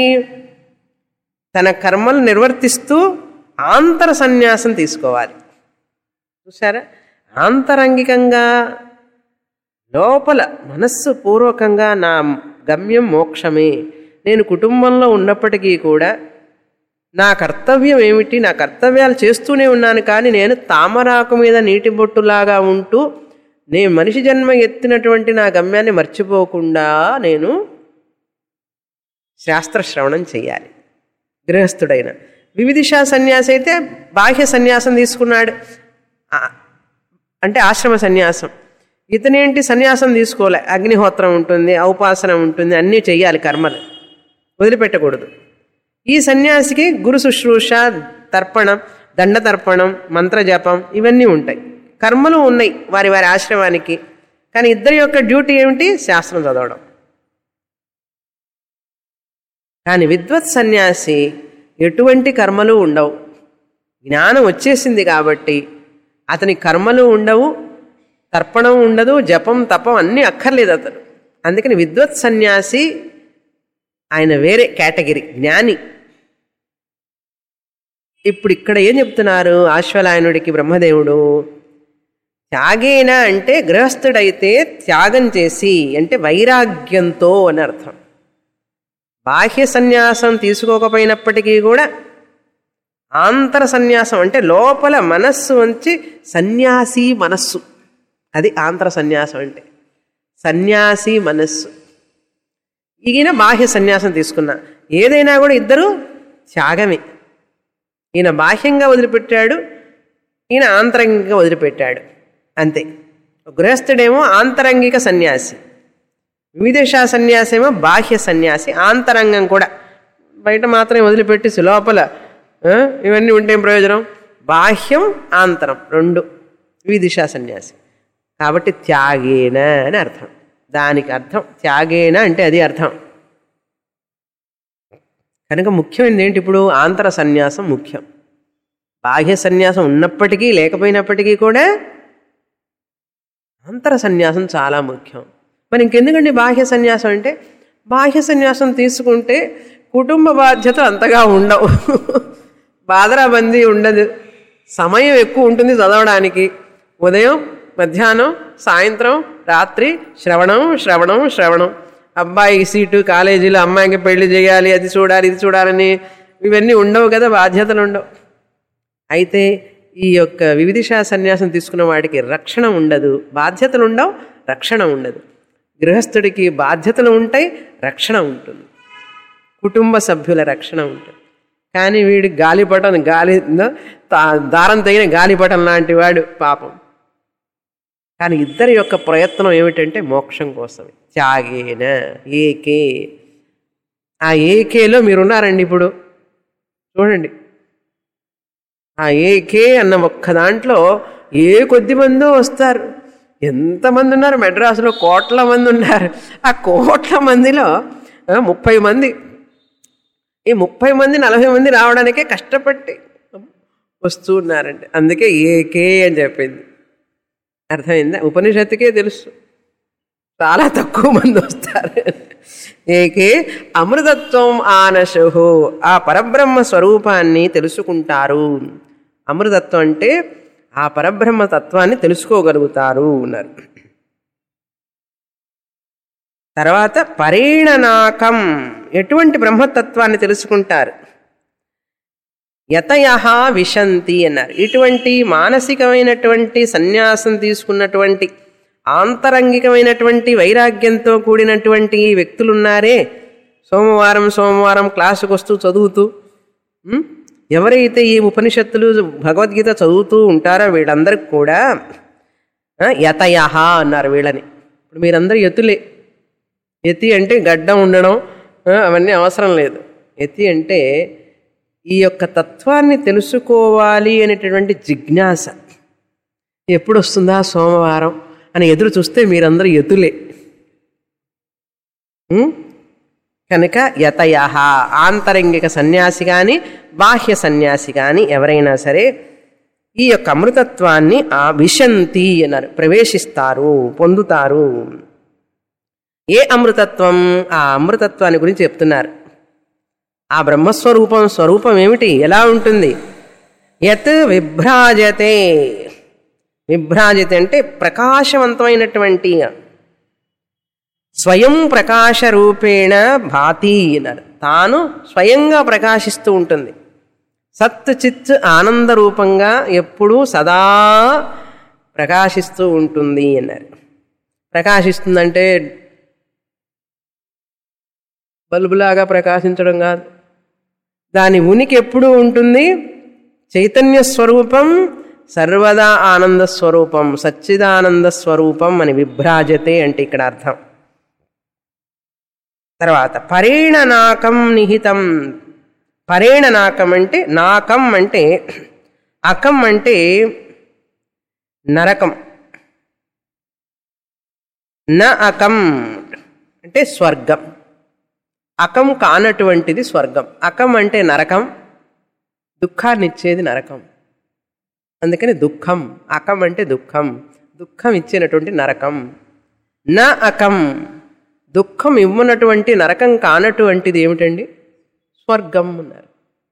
తన కర్మలు నిర్వర్తిస్తూ ఆంతర సన్యాసం తీసుకోవాలి చూసారా ఆంతరంగికంగా లోపల మనస్సు పూర్వకంగా నా గమ్యం మోక్షమే నేను కుటుంబంలో ఉన్నప్పటికీ కూడా నా కర్తవ్యం ఏమిటి నా కర్తవ్యాలు చేస్తూనే ఉన్నాను కానీ నేను తామరాకు మీద నీటి బొట్టులాగా ఉంటూ నేను మనిషి జన్మ ఎత్తినటువంటి నా గమ్యాన్ని మర్చిపోకుండా నేను శాస్త్ర శ్రవణం చేయాలి గృహస్థుడైన వివిధిషా సన్యాసి అయితే బాహ్య సన్యాసం తీసుకున్నాడు ఆ- అంటే ఆశ్రమ సన్యాసం ఇతనేంటి సన్యాసం తీసుకోలే అగ్నిహోత్రం ఉంటుంది ఔపాసన ఉంటుంది అన్నీ చెయ్యాలి కర్మలు వదిలిపెట్టకూడదు ఈ సన్యాసికి గురు శుశ్రూష తర్పణం దండ తర్పణం మంత్రజపం ఇవన్నీ ఉంటాయి కర్మలు ఉన్నాయి వారి వారి ఆశ్రమానికి కానీ ఇద్దరి యొక్క డ్యూటీ ఏమిటి శాస్త్రం చదవడం కానీ విద్వత్ సన్యాసి ఎటువంటి కర్మలు ఉండవు జ్ఞానం వచ్చేసింది కాబట్టి అతని కర్మలు ఉండవు తర్పణం ఉండదు జపం తపం అన్నీ అక్కర్లేదు అతను అందుకని విద్వత్ సన్యాసి ఆయన వేరే కేటగిరీ జ్ఞాని ఇప్పుడు ఇక్కడ ఏం చెప్తున్నారు ఆశ్వలాయనుడికి బ్రహ్మదేవుడు త్యాగేన అంటే గృహస్థుడైతే త్యాగం చేసి అంటే వైరాగ్యంతో అని అర్థం బాహ్య సన్యాసం తీసుకోకపోయినప్పటికీ కూడా ఆంతర సన్యాసం అంటే లోపల మనస్సు వంచి సన్యాసి మనస్సు అది ఆంతర సన్యాసం అంటే సన్యాసి మనస్సు ఈయన బాహ్య సన్యాసం తీసుకున్నా ఏదైనా కూడా ఇద్దరు త్యాగమే ఈయన బాహ్యంగా వదిలిపెట్టాడు ఈయన ఆంతరంగికంగా వదిలిపెట్టాడు అంతే గృహస్థుడేమో ఆంతరంగిక సన్యాసి విదేశ సన్యాసి ఏమో బాహ్య సన్యాసి ఆంతరంగం కూడా బయట మాత్రమే వదిలిపెట్టి లోపల ఆ, ఇవన్నీ ఉంటే ఏం ప్రయోజనం బాహ్యం ఆంతరం రెండు విదిశ సన్యాసి కాబట్టి త్యాగేన అని అర్థం దానికి అర్థం త్యాగేన అంటే అది అర్థం కనుక ముఖ్యమైనది ఏంటి ఇప్పుడు ఆంతర సన్యాసం ముఖ్యం బాహ్య సన్యాసం ఉన్నప్పటికీ లేకపోయినప్పటికీ కూడా అంతర సన్యాసం చాలా ముఖ్యం మరి ఇంకెందుకండి బాహ్య సన్యాసం అంటే బాహ్య సన్యాసం తీసుకుంటే కుటుంబ బాధ్యతలు అంతగా ఉండవు బాదరాబందీ ఉండదు సమయం ఎక్కువ ఉంటుంది చదవడానికి ఉదయం మధ్యాహ్నం సాయంత్రం రాత్రి శ్రవణం శ్రవణం శ్రవణం అబ్బాయికి సీటు కాలేజీలో అమ్మాయికి పెళ్లి చేయాలి అది చూడాలి ఇది చూడాలని ఇవన్నీ ఉండవు కదా బాధ్యతలు ఉండవు అయితే ఈ యొక్క వివిధిషా సన్యాసం తీసుకున్న వాడికి రక్షణ ఉండదు బాధ్యతలు ఉండవు రక్షణ ఉండదు గృహస్థుడికి బాధ్యతలు ఉంటాయి రక్షణ ఉంటుంది కుటుంబ సభ్యుల రక్షణ ఉంటుంది కానీ వీడి గాలిపటం గాలి తా- దారం తగిన గాలిపటం లాంటి వాడు పాపం కానీ ఇద్దరి యొక్క ప్రయత్నం ఏమిటంటే మోక్షం కోసమే త్యాగేన ఏకే ఆ ఏకేలో మీరున్నారండి ఇప్పుడు చూడండి ఆ ఏకే అన్న ఒక్క దాంట్లో ఏ కొద్ది మందో వస్తారు ఎంతమంది ఉన్నారు మెడ్రాసులో కోట్ల మంది ఉన్నారు ఆ కోట్ల మందిలో ఆ, ముప్పై మంది ఈ ముప్పై మంది నలభై మంది రావడానికే కష్టపట్టి వస్తూ ఉన్నారండి అందుకే ఏకే అని చెప్పింది అర్థమైందా ఉపనిషత్తుకే తెలుసు చాలా తక్కువ మంది వస్తారు ఏకే అమృతత్వం ఆనశు ఆ పరబ్రహ్మ స్వరూపాన్ని తెలుసుకుంటారు అమృతత్వం అంటే ఆ పరబ్రహ్మ తత్వాన్ని తెలుసుకోగలుగుతారు అన్నారు తర్వాత పరిణనాకం ఎటువంటి బ్రహ్మతత్వాన్ని తెలుసుకుంటారు యతయ విశంతి అన్నారు ఇటువంటి మానసికమైనటువంటి సన్యాసం తీసుకున్నటువంటి ఆంతరంగికమైనటువంటి వైరాగ్యంతో కూడినటువంటి ఈ వ్యక్తులు ఉన్నారే సోమవారం సోమవారం క్లాసుకు వస్తూ చదువుతూ ఉం? ఎవరైతే ఈ ఉపనిషత్తులు భగవద్గీత చదువుతూ ఉంటారో వీళ్ళందరికి కూడా ఆ, యతయః అన్నారు వీళ్ళని ఇప్పుడు మీరందరూ యతులే యతి అంటే గడ్డం ఉండడం ఆ, అవన్నీ అవసరం లేదు యతి అంటే ఈ యొక్క తత్వాన్ని తెలుసుకోవాలి అనేటటువంటి జిజ్ఞాస ఎప్పుడు వస్తుందా సోమవారం అని ఎదురు చూస్తే మీరందరూ యతులే ఉం? కనుక యతయ ఆంతరంగిక సన్యాసి కానీ బాహ్య సన్యాసి కానీ ఎవరైనా సరే ఈ యొక్క అమృతత్వాన్ని ఆ విశంతి అన్నారు ప్రవేశిస్తారు పొందుతారు ఏ అమృతత్వం ఆ అమృతత్వాన్ని గురించి చెప్తున్నారు ఆ బ్రహ్మస్వరూపం స్వరూపం ఏమిటి ఎలా ఉంటుంది యత్ విభ్రాజతే విభ్రాజతే అంటే ప్రకాశవంతమైనటువంటి స్వయం ప్రకాశ రూపేణ భాతి అన్నారు తాను స్వయంగా ప్రకాశిస్తూ ఉంటుంది సత్ చిత్ ఆనంద రూపంగా ఎప్పుడూ సదా ప్రకాశిస్తూ ఉంటుంది అన్నారు ప్రకాశిస్తుందంటే బల్బులాగా ప్రకాశించడం కాదు దాని ఉనికి ఎప్పుడు ఉంటుంది చైతన్య స్వరూపం సర్వదా ఆనంద స్వరూపం సచ్చిదానంద స్వరూపం అని విభ్రాజతే అంటే ఇక్కడ అర్థం తర్వాత పరేణనాకం నిహితం పరేణనాకం అంటే నాకం అంటే అకం అంటే నరకం న అకం అంటే స్వర్గం అకం కానటువంటిది స్వర్గం అకం అంటే నరకం దుఃఖాన్ని ఇచ్చేది నరకం అందుకని దుఃఖం అకం అంటే దుఃఖం దుఃఖం ఇచ్చినటువంటి నరకం నా అకం దుఃఖం ఇవ్వనటువంటి నరకం కానటువంటిది ఏమిటండి స్వర్గం అన్నారు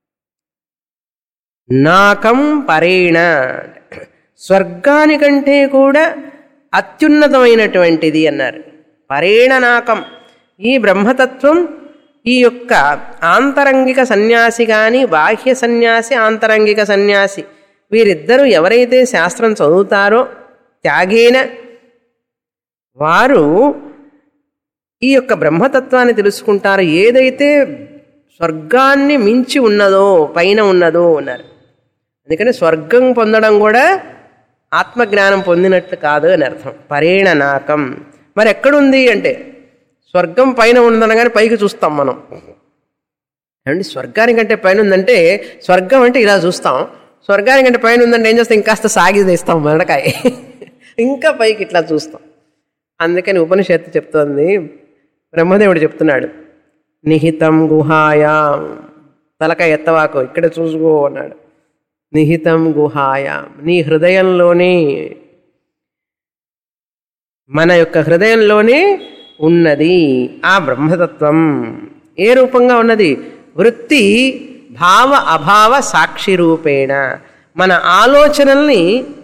నాకం పరేణ స్వర్గానికంటే కూడా అత్యున్నతమైనటువంటిది అన్నారు పరేణ నాకం ఈ బ్రహ్మతత్వం ఈ యొక్క ఆంతరంగిక సన్యాసి కానీ బాహ్య సన్యాసి ఆంతరంగిక సన్యాసి వీరిద్దరూ ఎవరైతే శాస్త్రం చదువుతారో త్యాగేన వారు ఈ యొక్క బ్రహ్మతత్వాన్ని తెలుసుకుంటారు ఏదైతే స్వర్గాన్ని మించి ఉన్నదో పైన ఉన్నదో అన్నారు అందుకని స్వర్గం పొందడం కూడా ఆత్మజ్ఞానం పొందినట్లు కాదు అని అర్థం పరేణ నాకం మరి ఎక్కడుంది అంటే స్వర్గం పైన ఉందనగానే పైకి చూస్తాం మనం ఏమండి స్వర్గానికంటే పైన ఉందంటే స్వర్గం అంటే ఇలా చూస్తాం స్వర్గానికంటే పైన ఉందంటే ఏం చేస్తాం ఇంకాస్త సాగి తీస్తాం మెడకాయ ఇంకా పైకి ఇట్లా చూస్తాం అందుకని ఉపనిషత్తు చెప్తోంది బ్రహ్మదేవుడు చెప్తున్నాడు నిహితం గుహాయాం తలకాయ ఎత్తవాకు ఇక్కడ చూసుకో అన్నాడు నిహితం గుహాయాం నీ హృదయంలోనే మన యొక్క హృదయంలోనే ఉన్నది ఆ బ్రహ్మతత్వం ఏ రూపంగా ఉన్నది వృత్తి భావ అభావ సాక్షి రూపేణ మన ఆలోచనల్ని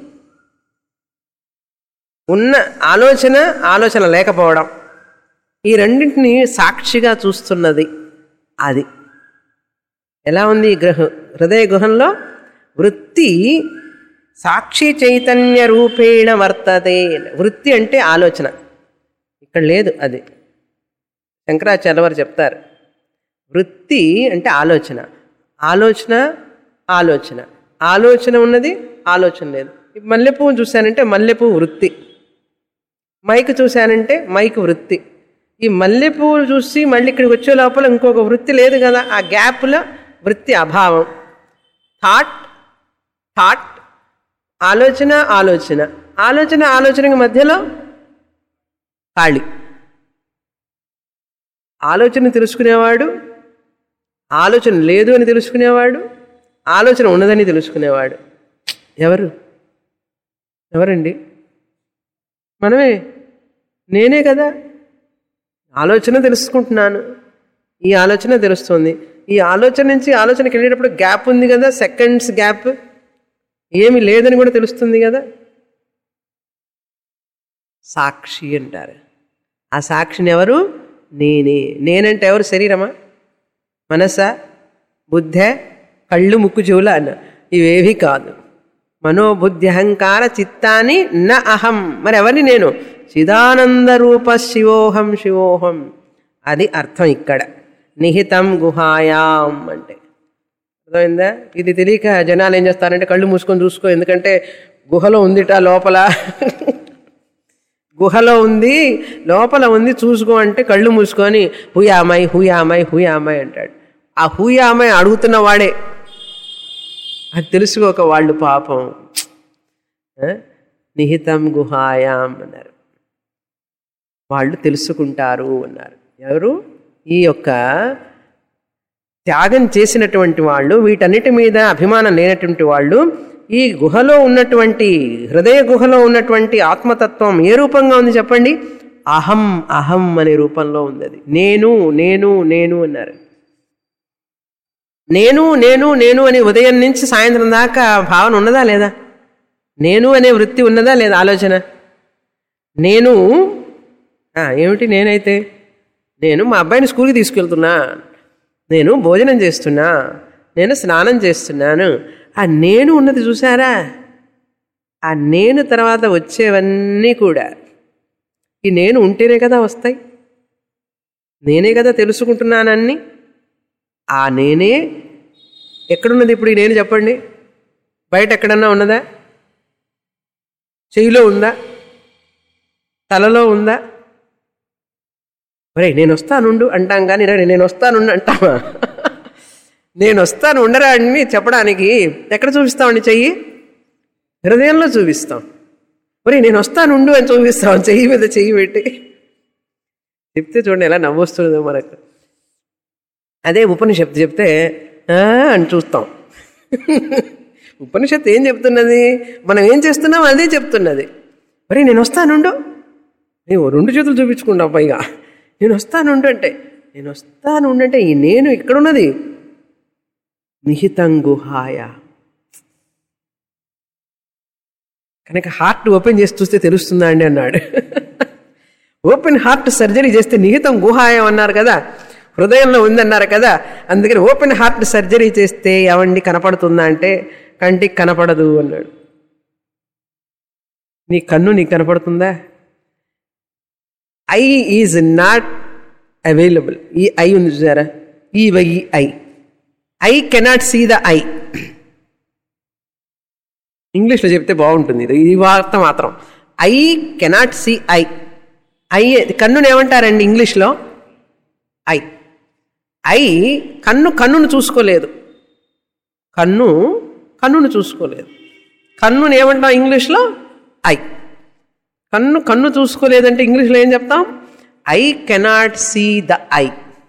ఉన్న ఆలోచన ఆలోచన లేకపోవడం ఈ రెండింటిని సాక్షిగా చూస్తున్నది అది ఎలా ఉంది ఈ గ్రహ హృదయ గుహంలో వృత్తి సాక్షి చైతన్య రూపేణ వర్తతే వృత్తి అంటే ఆలోచన ఇక్కడ లేదు అది శంకరాచార్య వారు చెప్తారు వృత్తి అంటే ఆలోచన ఆలోచన ఆలోచన ఆలోచన ఉన్నది ఆలోచన లేదు ఇప్పుడు మల్లెపువ్వు చూశానంటే మల్లెపువ్వు వృత్తి మైక్ చూశానంటే మైక్ వృత్తి ఈ మల్లెపువ్వులు చూసి మళ్ళీ ఇక్కడికి వచ్చే లోపల ఇంకొక వృత్తి లేదు కదా ఆ గ్యాప్లో వృత్తి అభావం థాట్ థాట్ ఆలోచన ఆలోచన ఆలోచన ఆలోచనకి మధ్యలో ఖాళీ ఆలోచన తెలుసుకునేవాడు ఆలోచన లేదు అని తెలుసుకునేవాడు ఆలోచన ఉన్నదని తెలుసుకునేవాడు ఎవరు ఎవరండి మనమే నేనే కదా ఆలోచన తెలుసుకుంటున్నాను ఈ ఆలోచన తెలుస్తుంది ఈ ఆలోచన నుంచి ఆలోచనకి వెళ్ళేటప్పుడు గ్యాప్ ఉంది కదా సెకండ్స్ గ్యాప్ ఏమి లేదని కూడా తెలుస్తుంది కదా సాక్షి అంటారు ఆ సాక్షిని ఎవరు నేనే నేనంటే ఎవరు శరీరమా మనసా బుద్ధ కళ్ళు ముక్కు చెవుల అన్న ఇవేవి కాదు మనోబుద్ధి అహంకార చిత్తాన్ని న అహం మరి ఎవరిని నేను చిదానంద రూప శివోహం శివోహం అది అర్థం ఇక్కడ నిహితం గుహాయాం అంటే అర్థమైందా ఇది తెలియక జనాలు ఏం చేస్తారంటే కళ్ళు మూసుకొని చూసుకో ఎందుకంటే గుహలో ఉందిట లోపల గుహలో ఉంది లోపల ఉంది చూసుకో అంటే కళ్ళు మూసుకొని హుయామై హుయామై హుయామై అంటాడు ఆ హుయామై అడుగుతున్న వాడే అది తెలుసుకోక వాళ్ళు పాపం ఆ? నిహితం గుహాయాం అన్నారు వాళ్ళు తెలుసుకుంటారు అన్నారు ఎవరు ఈ యొక్క త్యాగం చేసినటువంటి వాళ్ళు వీటన్నిటి మీద అభిమానం లేనటువంటి వాళ్ళు ఈ గుహలో ఉన్నటువంటి హృదయ గుహలో ఉన్నటువంటి ఆత్మతత్వం ఏ రూపంగా ఉంది చెప్పండి అహం అహం అనే రూపంలో ఉంది అది నేను నేను నేను అన్నారు నేను నేను నేను అని ఉదయం నుంచి సాయంత్రం దాకా భావన ఉన్నదా లేదా నేను అనే వృత్తి ఉన్నదా లేదా ఆలోచన నేను ఆ, ఏమిటి నేనైతే నేను మా అబ్బాయిని స్కూల్కి తీసుకెళ్తున్నా నేను భోజనం చేస్తున్నా నేను స్నానం చేస్తున్నాను ఆ నేను ఉన్నది చూసారా ఆ నేను తర్వాత వచ్చేవన్నీ కూడా ఈ నేను ఉంటేనే కదా వస్తాయి నేనే కదా తెలుసుకుంటున్నానన్నీ ఆ నేనే ఎక్కడున్నది ఇప్పుడు ఈ నేను చెప్పండి బయట ఎక్కడన్నా ఉన్నదా చెయ్యిలో ఉందా తలలో ఉందా ఒరే నేను వస్తానుండు అంటాం కానీ రే నేను వస్తానుండు అంటామా నేను వస్తాను ఉండరా అని చెప్పడానికి ఎక్కడ చూపిస్తామండి చెయ్యి హృదయంలో చూపిస్తాం ఒరే నేను వస్తానుండు అని చూపిస్తాం చెయ్యి మీద చెయ్యి పెట్టి చెప్తే చూడండి ఎలా నవ్వొస్తుందో మనకు అదే ఉపనిషత్తు చెప్తే "ఆ" అని చూస్తాం ఉపనిషత్తు ఏం చెప్తున్నది మనం ఏం చేస్తున్నాం అదే చెప్తున్నది మరి నేను వస్తానుండు నేను రెండు చేతులు చూపించుకుంటాం పైగా నేను వస్తానుండు అంటే నేను వస్తానుండు అంటే ఈ నేను ఇక్కడున్నది నిహితం గుహాయ కనుక హార్ట్ ఓపెన్ చేసి చూస్తే తెలుస్తుందా అండి అన్నాడు ఓపెన్ హార్ట్ సర్జరీ చేస్తే నిహితం గుహాయం అన్నారు కదా హృదయంలో ఉందన్నారు కదా అందుకని ఓపెన్ హార్ట్ సర్జరీ చేస్తే ఎవండి కనపడుతుందా అంటే కంటికి కనపడదు అన్నాడు నీ కన్ను నీకు కనపడుతుందా ఐ ఈజ్ నాట్ అవైలబుల్ ఈ ఐ ఉంది చూసారా ఈ why I I cannot see the eye ఇంగ్లీష్లో చెప్తే బాగుంటుంది ఇది ఈ వార్త మాత్రం I cannot see eye eye కన్నును ఏమంటారండి ఇంగ్లీష్లో ఐ ఐ కన్ను కన్నును చూసుకోలేదు కన్ను కన్నును చూసుకోలేదు కన్నును ఏమంటాం ఇంగ్లీష్లో ఐ కన్ను కన్ను చూసుకోలేదంటే ఇంగ్లీష్లో ఏం చెప్తాం I cannot see the eye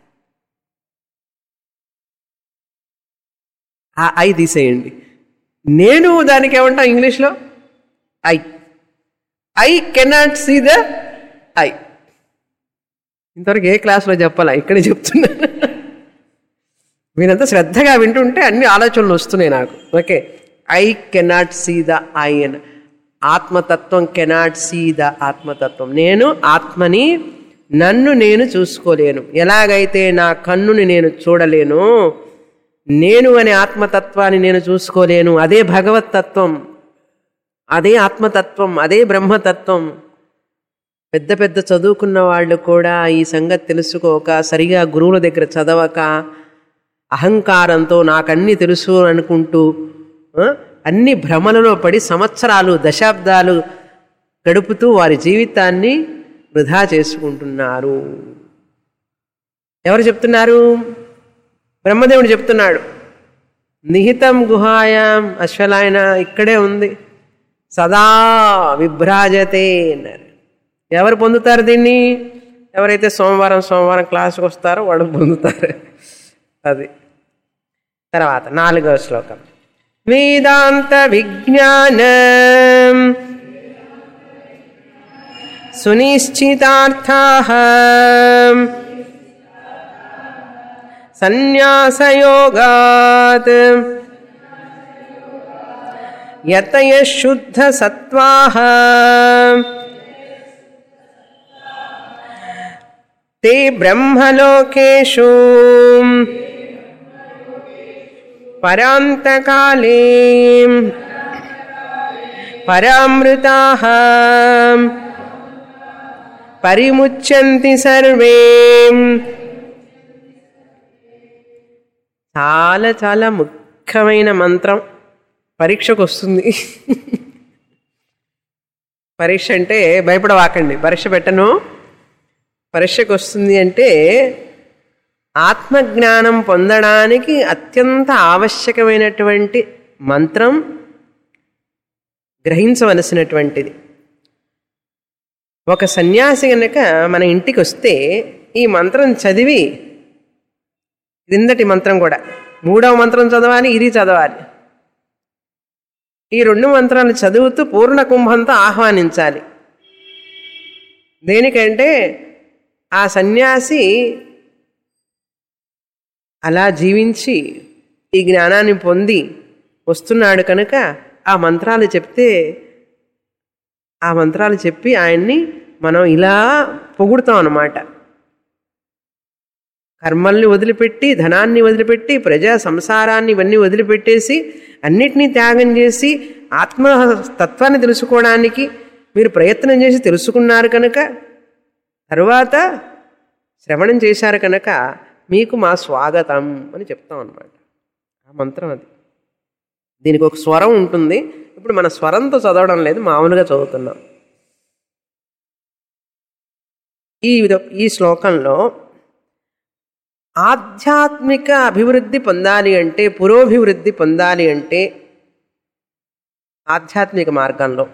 ఆ ఐ తీసేయండి నేను దానికి ఏమంటాం ఇంగ్లీష్లో I I cannot see the eye ఇంతవరకు ఏ క్లాస్లో చెప్పాలా ఇక్కడే చెప్తున్నా మీరంతా శ్రద్ధగా వింటుంటే అన్ని ఆలోచనలు వస్తున్నాయి నాకు okay I cannot see the eye అని ఆత్మతత్వం కెనాట్ సీ ద ఆత్మతత్వం నేను ఆత్మని నన్ను నేను చూసుకోలేను ఎలాగైతే నా కన్నుని నేను చూడలేను నేను అనే ఆత్మతత్వాన్ని నేను చూసుకోలేను అదే భగవత్ తత్వం అదే ఆత్మతత్వం అదే బ్రహ్మతత్వం పెద్ద పెద్ద చదువుకున్న వాళ్ళు కూడా ఈ సంగతి తెలుసుకోక సరిగా గురువుల దగ్గర చదవక అహంకారంతో నాకన్నీ తెలుసు అనుకుంటూ ఆ, అన్ని భ్రమలలో పడి సంవత్సరాలు దశాబ్దాలు గడుపుతూ వారి జీవితాన్ని వృధా చేసుకుంటున్నారు ఎవరు చెప్తున్నారు బ్రహ్మదేవుడు చెప్తున్నాడు నిహితం గుహాయాం అశ్వలాయన ఇక్కడే ఉంది సదా విభ్రాజతే అన్నారు ఎవరు పొందుతారు దీన్ని ఎవరైతే సోమవారం సోమవారం క్లాసుకు వస్తారో వాళ్ళు పొందుతారు అది తర్వాత నాలుగవ శ్లోకం వేదాంత విజ్ఞాన సునిశ్చితార్థా సన్యాసయోగాత్ యతయ శుద్ధ సత్వాహ ते ब्रह्मलोकेषु परान्तकाले परामृताः परिमुच्यन्ति सर्वे చాలా చాలా ముఖ్యమైన మంత్రం పరీక్షకు వస్తుంది పరీక్ష అంటే భయపడవాకండి పరీక్ష పెట్టను పరీక్షకు వస్తుంది అంటే ఆత్మజ్ఞానం పొందడానికి అత్యంత ఆవశ్యకమైనటువంటి మంత్రం గ్రహించవలసినటువంటిది ఒక సన్యాసి కనుక మన ఇంటికి వస్తే ఈ మంత్రం చదివి క్రిందటి మంత్రం కూడా మూడవ మంత్రం చదవాలి ఇది చదవాలి ఈ రెండు మంత్రాలు చదువుతూ పూర్ణ కుంభంతో ఆహ్వానించాలి దేనికంటే ఆ సన్యాసి అలా జీవించి ఈ జ్ఞానాన్ని పొంది వస్తున్నాడు కనుక ఆ మంత్రాలు చెప్తే ఆ మంత్రాలు చెప్పి ఆయన్ని మనం ఇలా పొగుడుతాం అన్నమాట కర్మల్ని వదిలిపెట్టి ధనాన్ని వదిలిపెట్టి ప్రజా సంసారాన్ని ఇవన్నీ వదిలిపెట్టేసి అన్నిటినీ త్యాగం చేసి ఆత్మ తత్వాన్ని తెలుసుకోవడానికి మీరు ప్రయత్నం చేసి తెలుసుకున్నారు కనుక తరువాత శ్రవణం చేశారు కనుక మీకు మా స్వాగతం అని చెప్తాం అన్నమాట ఆ మంత్రం అది దీనికి ఒక స్వరం ఉంటుంది ఇప్పుడు మన స్వరంతో చదవడం లేదు మామూలుగా చదువుతున్నాం ఈ విధ- ఈ శ్లోకంలో ఆధ్యాత్మిక అభివృద్ధి పొందాలి అంటే పురోభివృద్ధి పొందాలి అంటే ఆధ్యాత్మిక మార్గంలో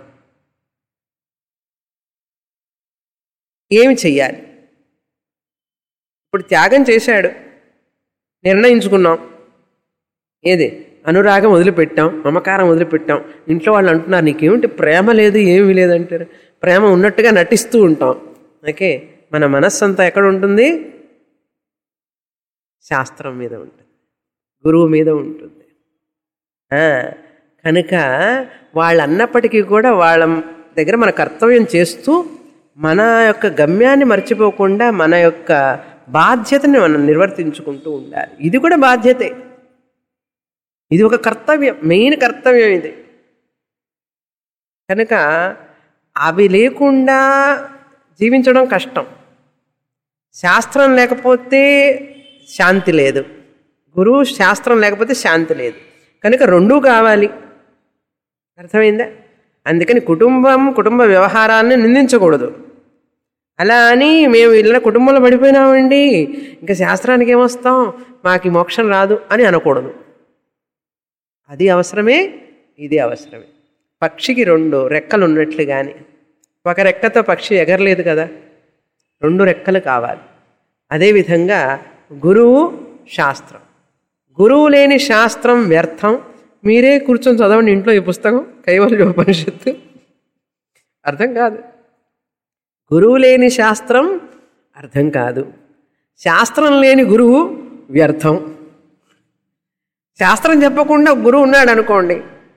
ఏమి చెయ్యాలి ఇప్పుడు త్యాగం చేశాడు నిర్ణయించుకున్నాం ఏది అనురాగం వదిలిపెట్టాం మమకారం వదిలిపెట్టాం ఇంట్లో వాళ్ళు అంటున్నారు నీకేమిటి ప్రేమ లేదు ఏమీ లేదంటారు ప్రేమ ఉన్నట్టుగా నటిస్తూ ఉంటాం ఓకే మన మనస్సు అంతా ఎక్కడ ఉంటుంది శాస్త్రం మీద ఉంటుంది గురువు మీద ఉంటుంది ఆ, కనుక వాళ్ళు అన్నప్పటికీ కూడా వాళ్ళ దగ్గర మన కర్తవ్యం చేస్తూ మన యొక్క గమ్యాన్ని మర్చిపోకుండా మన యొక్క బాధ్యతని మనం నిర్వర్తించుకుంటూ ఉండాలి ఇది కూడా బాధ్యతే ఇది ఒక కర్తవ్యం మెయిన్ కర్తవ్యం ఇది కనుక అవి లేకుండా జీవించడం కష్టం శాస్త్రం లేకపోతే శాంతి లేదు గురువు శాస్త్రం లేకపోతే శాంతి లేదు కనుక రెండూ కావాలి అర్థమైందా అందుకని కుటుంబం కుటుంబ వ్యవహారాన్ని నిందించకూడదు అలా అని మేము ఇలా కుటుంబంలో పడిపోయినామండి ఇంకా శాస్త్రానికి ఏమొస్తాం మాకు ఈ మోక్షం రాదు అని అనకూడదు అది అవసరమే ఇది అవసరమే పక్షికి రెండు రెక్కలు ఉన్నట్లు కానీ ఒక రెక్కతో పక్షి ఎగరలేదు కదా రెండు రెక్కలు కావాలి అదేవిధంగా గురువు శాస్త్రం గురువు లేని శాస్త్రం వ్యర్థం మీరే కూర్చొని చదవండి ఇంట్లో ఈ పుస్తకం కైవల్య ఉపనిషత్తు అర్థం కాదు గురువు లేని శాస్త్రం అర్థం కాదు శాస్త్రం లేని గురువు వ్యర్థం శాస్త్రం చెప్పకుండా గురువు ఉన్నాడు అనుకోండి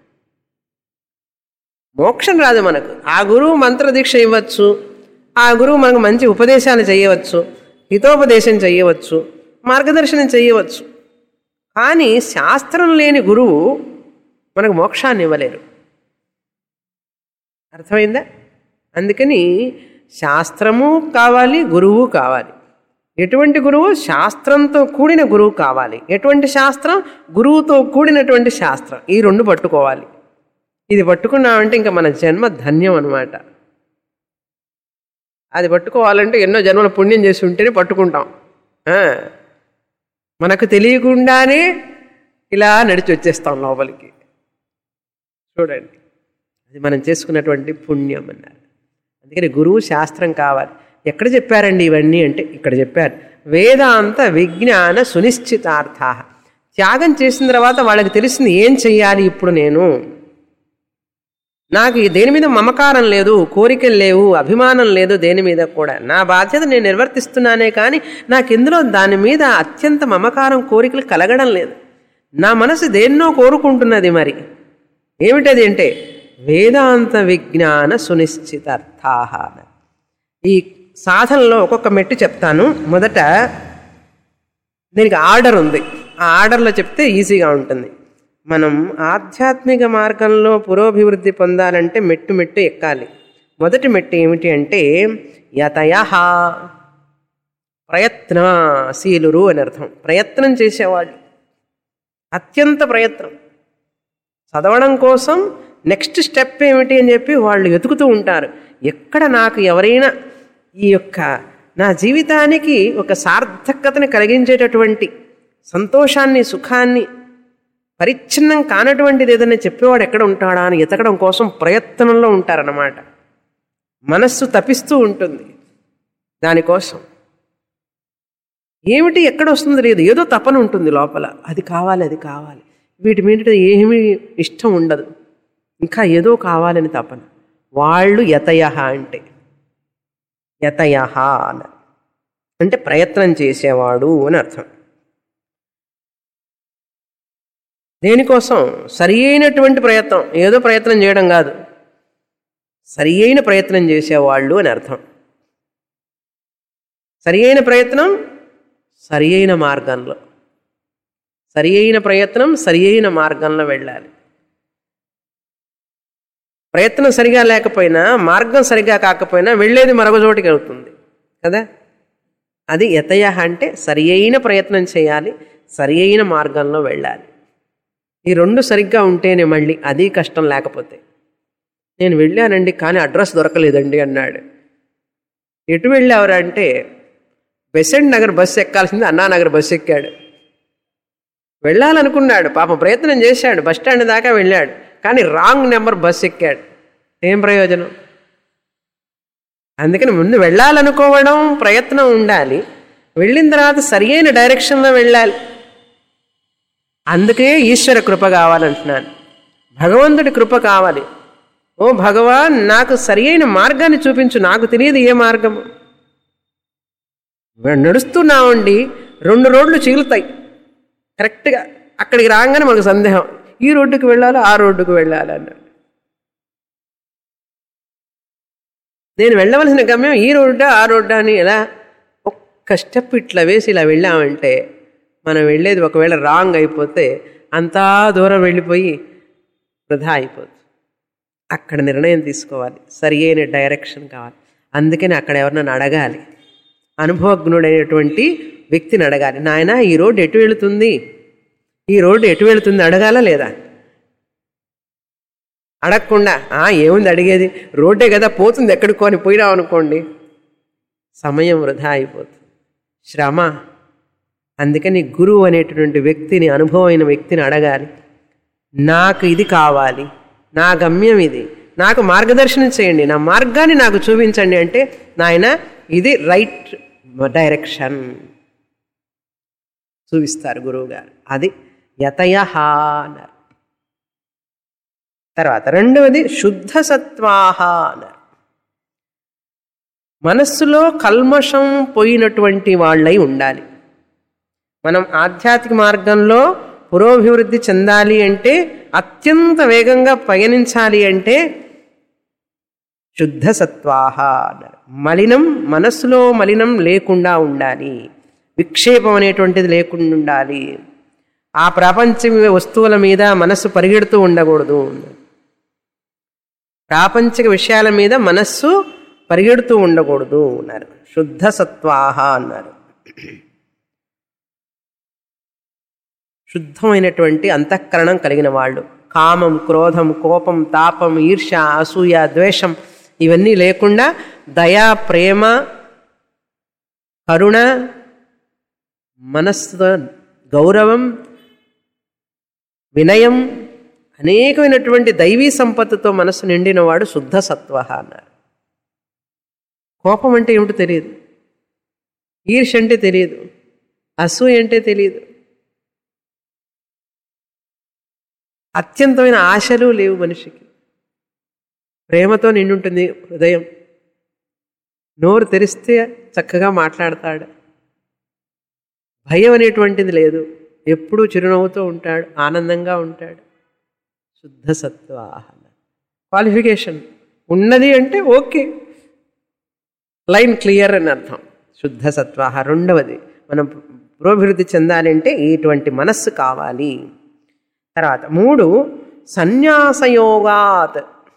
మోక్షం రాదు మనకు ఆ గురువు మంత్రదీక్ష ఇవ్వచ్చు ఆ గురువు మనకు మంచి ఉపదేశాలు చేయవచ్చు హితోపదేశం చేయవచ్చు మార్గదర్శనం చేయవచ్చు కానీ శాస్త్రం లేని గురువు మనకు మోక్షాన్ని ఇవ్వలేరు అర్థమైందా అందుకని శాస్త్రము కావాలి గురువు కావాలి ఎటువంటి గురువు శాస్త్రంతో కూడిన గురువు కావాలి ఎటువంటి శాస్త్రం గురువుతో కూడినటువంటి శాస్త్రం ఈ రెండు పట్టుకోవాలి ఇది పట్టుకున్నామంటే ఇంకా మన జన్మ ధన్యం అనమాట అది పట్టుకోవాలంటే ఎన్నో జన్మల పుణ్యం చేసి ఉంటేనే పట్టుకుంటాం ఆ, మనకు తెలియకుండానే ఇలా నడిచి వచ్చేస్తాం లోపలికి చూడండి అది మనం చేసుకున్నటువంటి పుణ్యం అన్నారు అందుకని గురువు శాస్త్రం కావాలి ఎక్కడ చెప్పారండి ఇవన్నీ అంటే ఇక్కడ చెప్పారు వేదాంత విజ్ఞాన సునిశ్చితార్థ త్యాగం చేసిన తర్వాత వాళ్ళకి తెలిసింది ఏం చెయ్యాలి ఇప్పుడు నేను నాకు ఈ దేని మీద మమకారం లేదు కోరికలు లేవు అభిమానం లేదు దేని మీద కూడా నా బాధ్యత నేను నిర్వర్తిస్తున్నానే కానీ నాకు ఇందులో దాని మీద అత్యంత మమకారం కోరికలు కలగడం లేదు నా మనసు దేన్నో కోరుకుంటున్నది మరి ఏమిటది అంటే వేదాంత విజ్ఞాన సునిశ్చితార్థాహ ఈ సాధనలో ఒక్కొక్క మెట్టు చెప్తాను మొదట దీనికి ఆర్డర్ ఉంది ఆ ఆర్డర్లో చెప్తే ఈజీగా ఉంటుంది మనం ఆధ్యాత్మిక మార్గంలో పురోభివృద్ధి పొందాలంటే మెట్టు మెట్టు ఎక్కాలి మొదటి మెట్టు ఏమిటి అంటే యతయ ప్రయత్నశీలురు అని అర్థం ప్రయత్నం చేసేవాళ్ళు అత్యంత ప్రయత్నం చదవడం కోసం నెక్స్ట్ స్టెప్ ఏమిటి అని చెప్పి వాళ్ళు వెతుకుతూ ఉంటారు ఎక్కడ నాకు ఎవరైనా ఈ యొక్క నా జీవితానికి ఒక సార్థకతని కలిగించేటటువంటి సంతోషాన్ని సుఖాన్ని పరిచ్ఛిన్నం కానటువంటిది ఏదైనా చెప్పేవాడు ఎక్కడ ఉంటాడా అని ఎతకడం కోసం ప్రయత్నంలో ఉంటారన్నమాట మనస్సు తపిస్తూ ఉంటుంది దానికోసం ఏమిటి ఎక్కడ వస్తుంది లేదు ఏదో తపన ఉంటుంది లోపల అది కావాలి అది కావాలి వీటి మీద ఏమీ ఇష్టం ఉండదు ఇంకా ఏదో కావాలని తపన వాళ్ళు యతయ అంటే యతయ అని అంటే ప్రయత్నం చేసేవాడు అని అర్థం దేనికోసం సరి అయినటువంటి ప్రయత్నం ఏదో ప్రయత్నం చేయడం కాదు సరి అయిన ప్రయత్నం చేసేవాళ్ళు అని అర్థం సరి అయిన ప్రయత్నం సరి అయిన మార్గంలో సరి అయిన ప్రయత్నం సరి అయిన మార్గంలో వెళ్ళాలి ప్రయత్నం సరిగా లేకపోయినా మార్గం సరిగా కాకపోయినా వెళ్ళేది మరొక చోటికి అవుతుంది కదా అది యతయ అంటే సరి అయిన ప్రయత్నం చేయాలి సరి అయిన మార్గంలో వెళ్ళాలి ఈ రెండు సరిగ్గా ఉంటేనే మళ్ళీ అది కష్టం లేకపోతే నేను వెళ్ళానండి కానీ అడ్రస్ దొరకలేదండి అన్నాడు ఎటు వెళ్ళావురా అంటే బెసెంట్ నగర్ బస్సు ఎక్కాల్సింది అన్నానగర్ బస్సు ఎక్కాడు వెళ్ళాలనుకున్నాడు పాపం ప్రయత్నం చేశాడు బస్ స్టాండ్ దాకా వెళ్ళాడు కానీ రాంగ్ నెంబర్ బస్సు ఎక్కాడు ఏం ప్రయోజనం అందుకని ముందు వెళ్ళాలనుకోవడం ప్రయత్నం ఉండాలి వెళ్ళిన తర్వాత సరి అయిన డైరెక్షన్లో వెళ్ళాలి అందుకే ఈశ్వర కృప కావాలంటున్నాను భగవంతుడి కృప కావాలి ఓ భగవాన్ నాకు సరి అయిన మార్గాన్ని చూపించు నాకు తెలియదు ఏ మార్గము నడుస్తున్నామండి రెండు రోడ్లు చీలుతాయి కరెక్ట్గా అక్కడికి రాగానే మనకు సందేహం ఈ రోడ్డుకు వెళ్ళాలి ఆ రోడ్డుకు వెళ్ళాలి అన్నాడు నేను వెళ్ళవలసిన గమ్యం ఈ రోడ్డా ఆ రోడ్డా అని ఎలా ఒక్క స్టెప్ ఇట్లా వేసి ఇలా వెళ్ళామంటే మనం వెళ్ళేది ఒకవేళ రాంగ్ అయిపోతే అంతా దూరం వెళ్ళిపోయి వృధా అయిపోతుంది అక్కడ నిర్ణయం తీసుకోవాలి సరి అయిన డైరెక్షన్ కావాలి అందుకని అక్కడ ఎవరినైనా అడగాలి అనుభవజ్ఞుడైనటువంటి వ్యక్తిని అడగాలి నాయన ఈ రోడ్డు ఎటు వెళుతుంది ఈ రోడ్డు ఎటు వెళుతుంది అడగాలా లేదా అడగకుండా "ఆ, ఏముంది అడిగేది రోడ్డే కదా పోతుంది ఎక్కడికో అని పోయినాం అనుకోండి సమయం వృధా అయిపోతుంది శ్రమ అందుకని గురువు అనేటటువంటి వ్యక్తిని అనుభవమైన వ్యక్తిని అడగాలి నాకు ఇది కావాలి నా గమ్యం ఇది నాకు మార్గదర్శనం చేయండి నా మార్గాన్ని నాకు చూపించండి అంటే నాయన ఇది రైట్ డైరెక్షన్ చూపిస్తారు గురువు గారు అది యతయ అన్నారు తర్వాత రెండవది శుద్ధ సత్వాహ అన్నారు మనస్సులో కల్మషం పోయినటువంటి వాళ్ళై ఉండాలి మనం ఆధ్యాత్మిక మార్గంలో పురోభివృద్ధి చెందాలి అంటే అత్యంత వేగంగా పయనించాలి అంటే శుద్ధ సత్వాహ అన్నారు మలినం మనస్సులో మలినం లేకుండా ఉండాలి విక్షేపం అనేటువంటిది లేకుండా ఉండాలి ఆ ప్రపంచ వస్తువుల మీద మనస్సు పరిగెడుతూ ఉండకూడదు ప్రాపంచిక విషయాల మీద మనస్సు పరిగెడుతూ ఉండకూడదు అన్నారు శుద్ధ సత్వాహ అన్నారు శుద్ధమైనటువంటి అంతఃకరణం కలిగిన వాళ్ళు కామం క్రోధం కోపం తాపం ఈర్ష అసూయ ద్వేషం ఇవన్నీ లేకుండా దయా ప్రేమ కరుణ మనస్సు గౌరవం వినయం అనేకమైనటువంటి దైవీ సంపత్తుతో మనస్సు నిండినవాడు శుద్ధ సత్వ అన్నారు కోపం అంటే ఏమిటో తెలియదు ఈర్ష అంటే తెలియదు అసూయ అంటే తెలియదు అత్యంతమైన ఆశలు లేవు మనిషికి ప్రేమతో నిండుంటుంది హృదయం నోరు తెరిస్తే చక్కగా మాట్లాడతాడు భయం అనేటువంటిది లేదు ఎప్పుడూ చిరునవ్వుతో ఉంటాడు ఆనందంగా ఉంటాడు శుద్ధ సత్వాహన క్వాలిఫికేషన్ ఉన్నది అంటే ఓకే లైన్ క్లియర్ అని అర్థం శుద్ధ సత్వాహ రెండవది మనం పురోభివృద్ధి చెందాలంటే ఇటువంటి మనస్సు కావాలి తర్వాత మూడు సన్యాసయోగాత్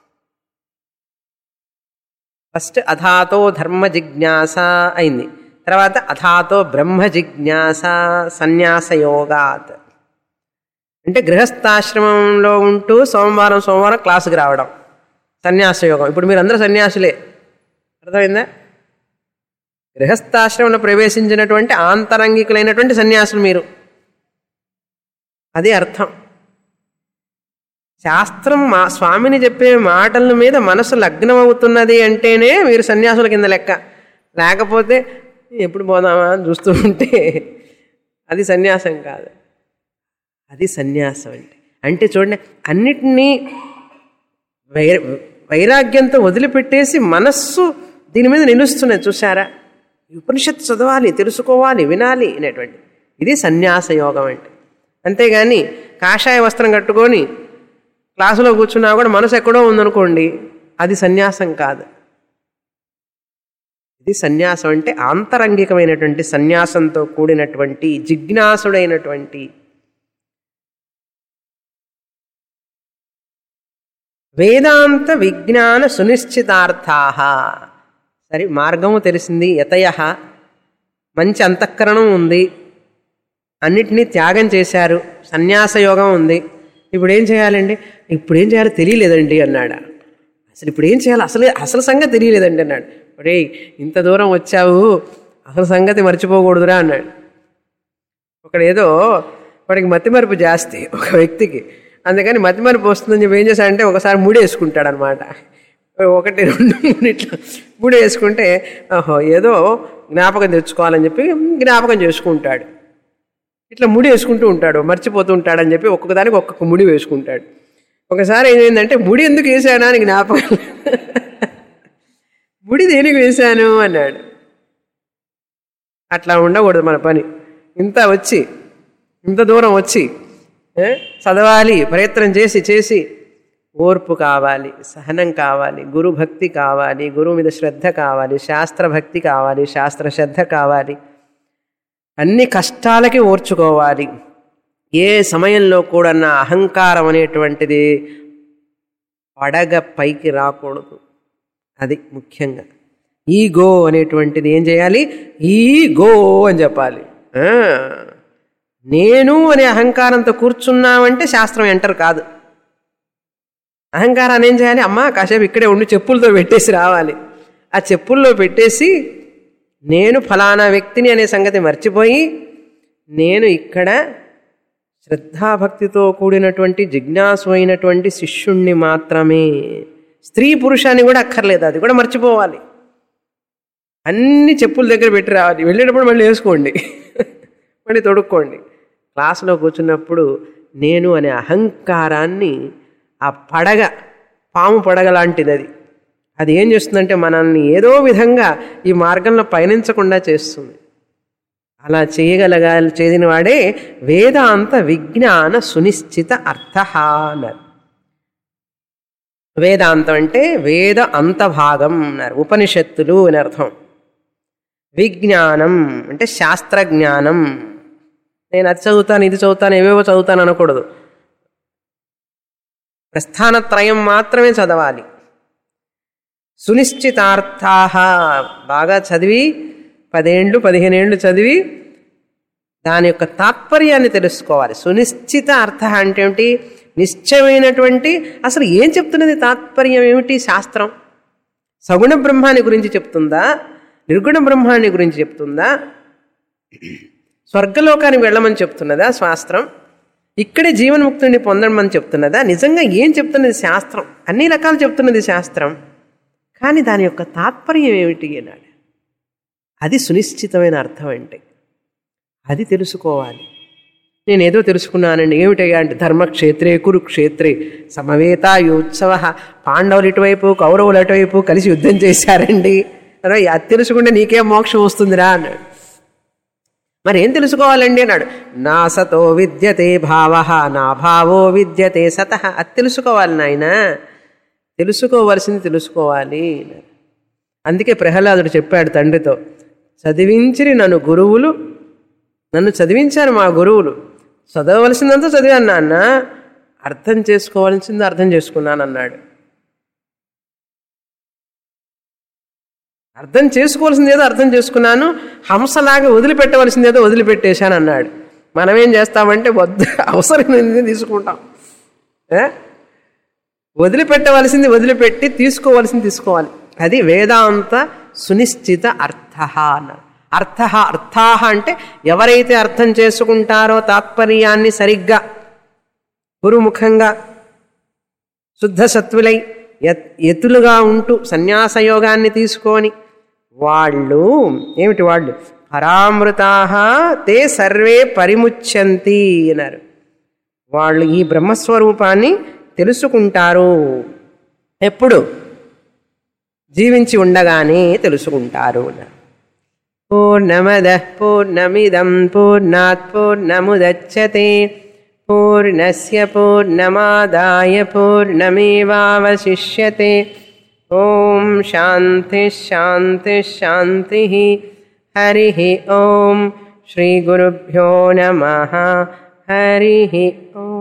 ఫస్ట్ అథాతో ధర్మ జిజ్ఞాస అయింది తర్వాత అథాతో బ్రహ్మ జిజ్ఞాస సన్యాసయోగాత్ అంటే గృహస్థాశ్రమంలో ఉంటూ సోమవారం సోమవారం క్లాసుకి రావడం సన్యాస యోగం ఇప్పుడు మీరు అందరూ సన్యాసులే అర్థమైందా గృహస్థాశ్రమంలో ప్రవేశించినటువంటి ఆంతరంగికులైనటువంటి సన్యాసులు మీరు అది అర్థం శాస్త్రం మా స్వామిని చెప్పే మాటల మీద మనసు లగ్నం అవుతున్నది అంటేనే మీరు సన్యాసుల కింద లెక్క లేకపోతే ఎప్పుడు పోదామా అని చూస్తూ ఉంటే అది సన్యాసం కాదు అది సన్యాసం అంటే అంటే చూడండి అన్నిటినీ వై వైరాగ్యంతో వదిలిపెట్టేసి మనస్సు దీని మీద నిలుస్తున్నది చూసారా ఈ ఉపనిషత్తు చదవాలి తెలుసుకోవాలి వినాలి అనేటువంటి ఇది సన్యాస యోగం అంటే అంతేగాని కాషాయ వస్త్రం కట్టుకొని క్లాసులో కూర్చున్నా కూడా మనసు ఎక్కడో ఉందనుకోండి అది సన్యాసం కాదు ఇది సన్యాసం అంటే ఆంతరంగికమైనటువంటి సన్యాసంతో కూడినటువంటి జిజ్ఞాసుడైనటువంటి వేదాంత విజ్ఞాన సునిశ్చితార్థా సరే మార్గము తెలిసింది యతయ మంచి అంతఃకరణం ఉంది అన్నిటినీ త్యాగం చేశారు సన్యాస యోగం ఉంది ఇప్పుడు ఏం చేయాలండి ఇప్పుడు ఏం చేయాలో తెలియలేదండి అన్నాడు అసలు ఇప్పుడు ఏం చేయాలి అసలు అసలు సంగతి తెలియలేదండి అన్నాడు ఒరే ఇంత దూరం వచ్చావు అసలు సంగతి మర్చిపోకూడదురా అన్నాడు ఒకడేదో వాడికి మతిమరుపు జాస్తి ఒక వ్యక్తికి అందుకని మతిమరుపు వస్తుందని చెప్పి ఏం చేశాడంటే ఒకసారి ముడి వేసుకుంటాడు అనమాట ఒకటి రెండు మూడు ఇట్లా ముడి వేసుకుంటే ఓహో ఏదో జ్ఞాపకం తెచ్చుకోవాలని చెప్పి జ్ఞాపకం చేసుకుంటాడు ఇట్లా ముడి వేసుకుంటూ ఉంటాడు మర్చిపోతూ ఉంటాడని చెప్పి ఒక్కొక్క దానికి ఒక్కొక్క ముడి వేసుకుంటాడు ఒకసారి ఏమైందంటే ముడి ఎందుకు వేసానా అని జ్ఞాపకం లేదు. ముడి దేనికి వేశాను అన్నాడు అట్లా ఉండకూడదు మన పని ఇంత వచ్చి ఇంత దూరం వచ్చి ఏ, చదవాలి ప్రయత్నం చేసి చేసి ఓర్పు కావాలి సహనం కావాలి గురు భక్తి కావాలి గురువు మీద శ్రద్ధ కావాలి శాస్త్ర భక్తి కావాలి శాస్త్ర శ్రద్ధ కావాలి అన్ని కష్టాలకి ఓర్చుకోవాలి ఏ సమయంలో కూడా నా అహంకారం అనేటువంటిది పడగ పైకి రాకూడదు అది ముఖ్యంగా ఈ గో అనేటువంటిది ఏం చేయాలి ఈ గో అని చెప్పాలి ఆ, నేను అనే అహంకారంతో కూర్చున్నామంటే శాస్త్రం ఎంటర్ కాదు అహంకారాన్ని ఏం చేయాలి అమ్మా కాసేపు ఇక్కడే ఉండి చెప్పులతో పెట్టేసి రావాలి ఆ చెప్పుల్లో పెట్టేసి నేను ఫలానా వ్యక్తిని అనే సంగతి మర్చిపోయి నేను ఇక్కడ శ్రద్ధాభక్తితో కూడినటువంటి జిజ్ఞాసు అయినటువంటి శిష్యుణ్ణి మాత్రమే స్త్రీ పురుషాన్ని కూడా అక్కర్లేదు అది కూడా మర్చిపోవాలి అన్ని చెప్పుల దగ్గర పెట్టి రావాలి వెళ్ళేటప్పుడు మళ్ళీ వేసుకోండి మళ్ళీ తొడుక్కోండి క్లాసులో కూర్చున్నప్పుడు నేను అనే అహంకారాన్ని ఆ పడగ పాము పడగ లాంటిది అది అది ఏం చేస్తుందంటే మనల్ని ఏదో విధంగా ఈ మార్గంలో పయనించకుండా చేస్తుంది అలా చేయగలగా చేసిన వాడే వేదాంత విజ్ఞాన సునిశ్చిత అర్థ అన్నారు వేదాంతం అంటే వేద అంతభాగం అన్నారు ఉపనిషత్తులు అని అర్థం విజ్ఞానం అంటే శాస్త్ర జ్ఞానం నేను అది చదువుతాను ఇది చదువుతాను ఏవేవో చదువుతాను అనకూడదు ప్రస్థానత్రయం మాత్రమే చదవాలి సునిశ్చితార్థా బాగా చదివి పదేండ్లు పదిహేనేండ్లు చదివి దాని యొక్క తాత్పర్యాన్ని తెలుసుకోవాలి సునిశ్చిత అర్థ అంటే ఏమిటి నిశ్చయమైనటువంటి అసలు ఏం చెప్తున్నది తాత్పర్యం ఏమిటి శాస్త్రం సగుణ బ్రహ్మాన్ని గురించి చెప్తుందా నిర్గుణ బ్రహ్మాన్ని గురించి చెప్తుందా స్వర్గలోకానికి వెళ్ళమని చెప్తున్నదా శాస్త్రం ఇక్కడే జీవన్ముక్తుడిని పొందమని చెప్తున్నదా నిజంగా ఏం చెప్తున్నది శాస్త్రం అన్ని రకాలు చెప్తున్నది శాస్త్రం కానీ దాని యొక్క తాత్పర్యం ఏమిటి అన్నాడు అది సునిశ్చితమైన అర్థం అంటే అది తెలుసుకోవాలి నేను ఏదో తెలుసుకున్నానండి ఏమిటయ్యా అంటే ధర్మక్షేత్రే కురుక్షేత్రే సమవేతాయోత్సవ పాండవులు ఇటువైపు కౌరవులు అటువైపు కలిసి యుద్ధం చేశారండి అరే అది తెలుసుకుంటే నీకేం మోక్షం వస్తుందిరా అన్నాడు మరి ఏం తెలుసుకోవాలండి అన్నాడు నా సతో విద్యతే భావ నా భావో విద్యతే సత అది తెలుసుకోవాలి నాయన తెలుసుకోవలసింది తెలుసుకోవాలి అన్నాడు. అందుకే ప్రహ్లాదుడు చెప్పాడు తండ్రితో చదివించిరి నన్ను గురువులు నన్ను చదివించారు మా గురువులు చదవవలసిందంతా చదివాను నాన్న అర్థం చేసుకోవాల్సింది అర్థం చేసుకున్నాను అన్నాడు అర్థం చేసుకోవాల్సిందేదో అర్థం చేసుకున్నాను హంసలాగా వదిలిపెట్టవలసిందేదో వదిలిపెట్టేశాను అన్నాడు మనమేం చేస్తామంటే వద్దు అవసరమైనది తీసుకుంటాం ఏ? వదిలిపెట్టవలసింది వదిలిపెట్టి తీసుకోవలసింది తీసుకోవాలి అది వేదాంత సునిశ్చిత అర్థ అన్నారు అర్థ అర్థాహ అంటే ఎవరైతే అర్థం చేసుకుంటారో తాత్పర్యాన్ని సరిగ్గా గురుముఖంగా శుద్ధ సత్వులై యత్- యతులుగా ఉంటూ సన్యాసయోగాన్ని తీసుకొని వాళ్ళు ఏమిటి వాళ్ళు పరామృతా తే సర్వే పరిముచ్యంతి అన్నారు వాళ్ళు ఈ బ్రహ్మస్వరూపాన్ని తెలుసుకుంటారు ఎప్పుడు జీవించి ఉండగానే తెలుసుకుంటారు అన్నారు పూర్ణమద పూర్ణమిదం పూర్ణాత్ పూర్ణముదచ్చతే పూర్ణస్య పూర్ణమాదాయ పూర్ణమేవావశిష్యతే ఓం శాంతి శాంతి శాంతి హరి ఓం శ్రీ గురుభ్యో నమ హరి ఓం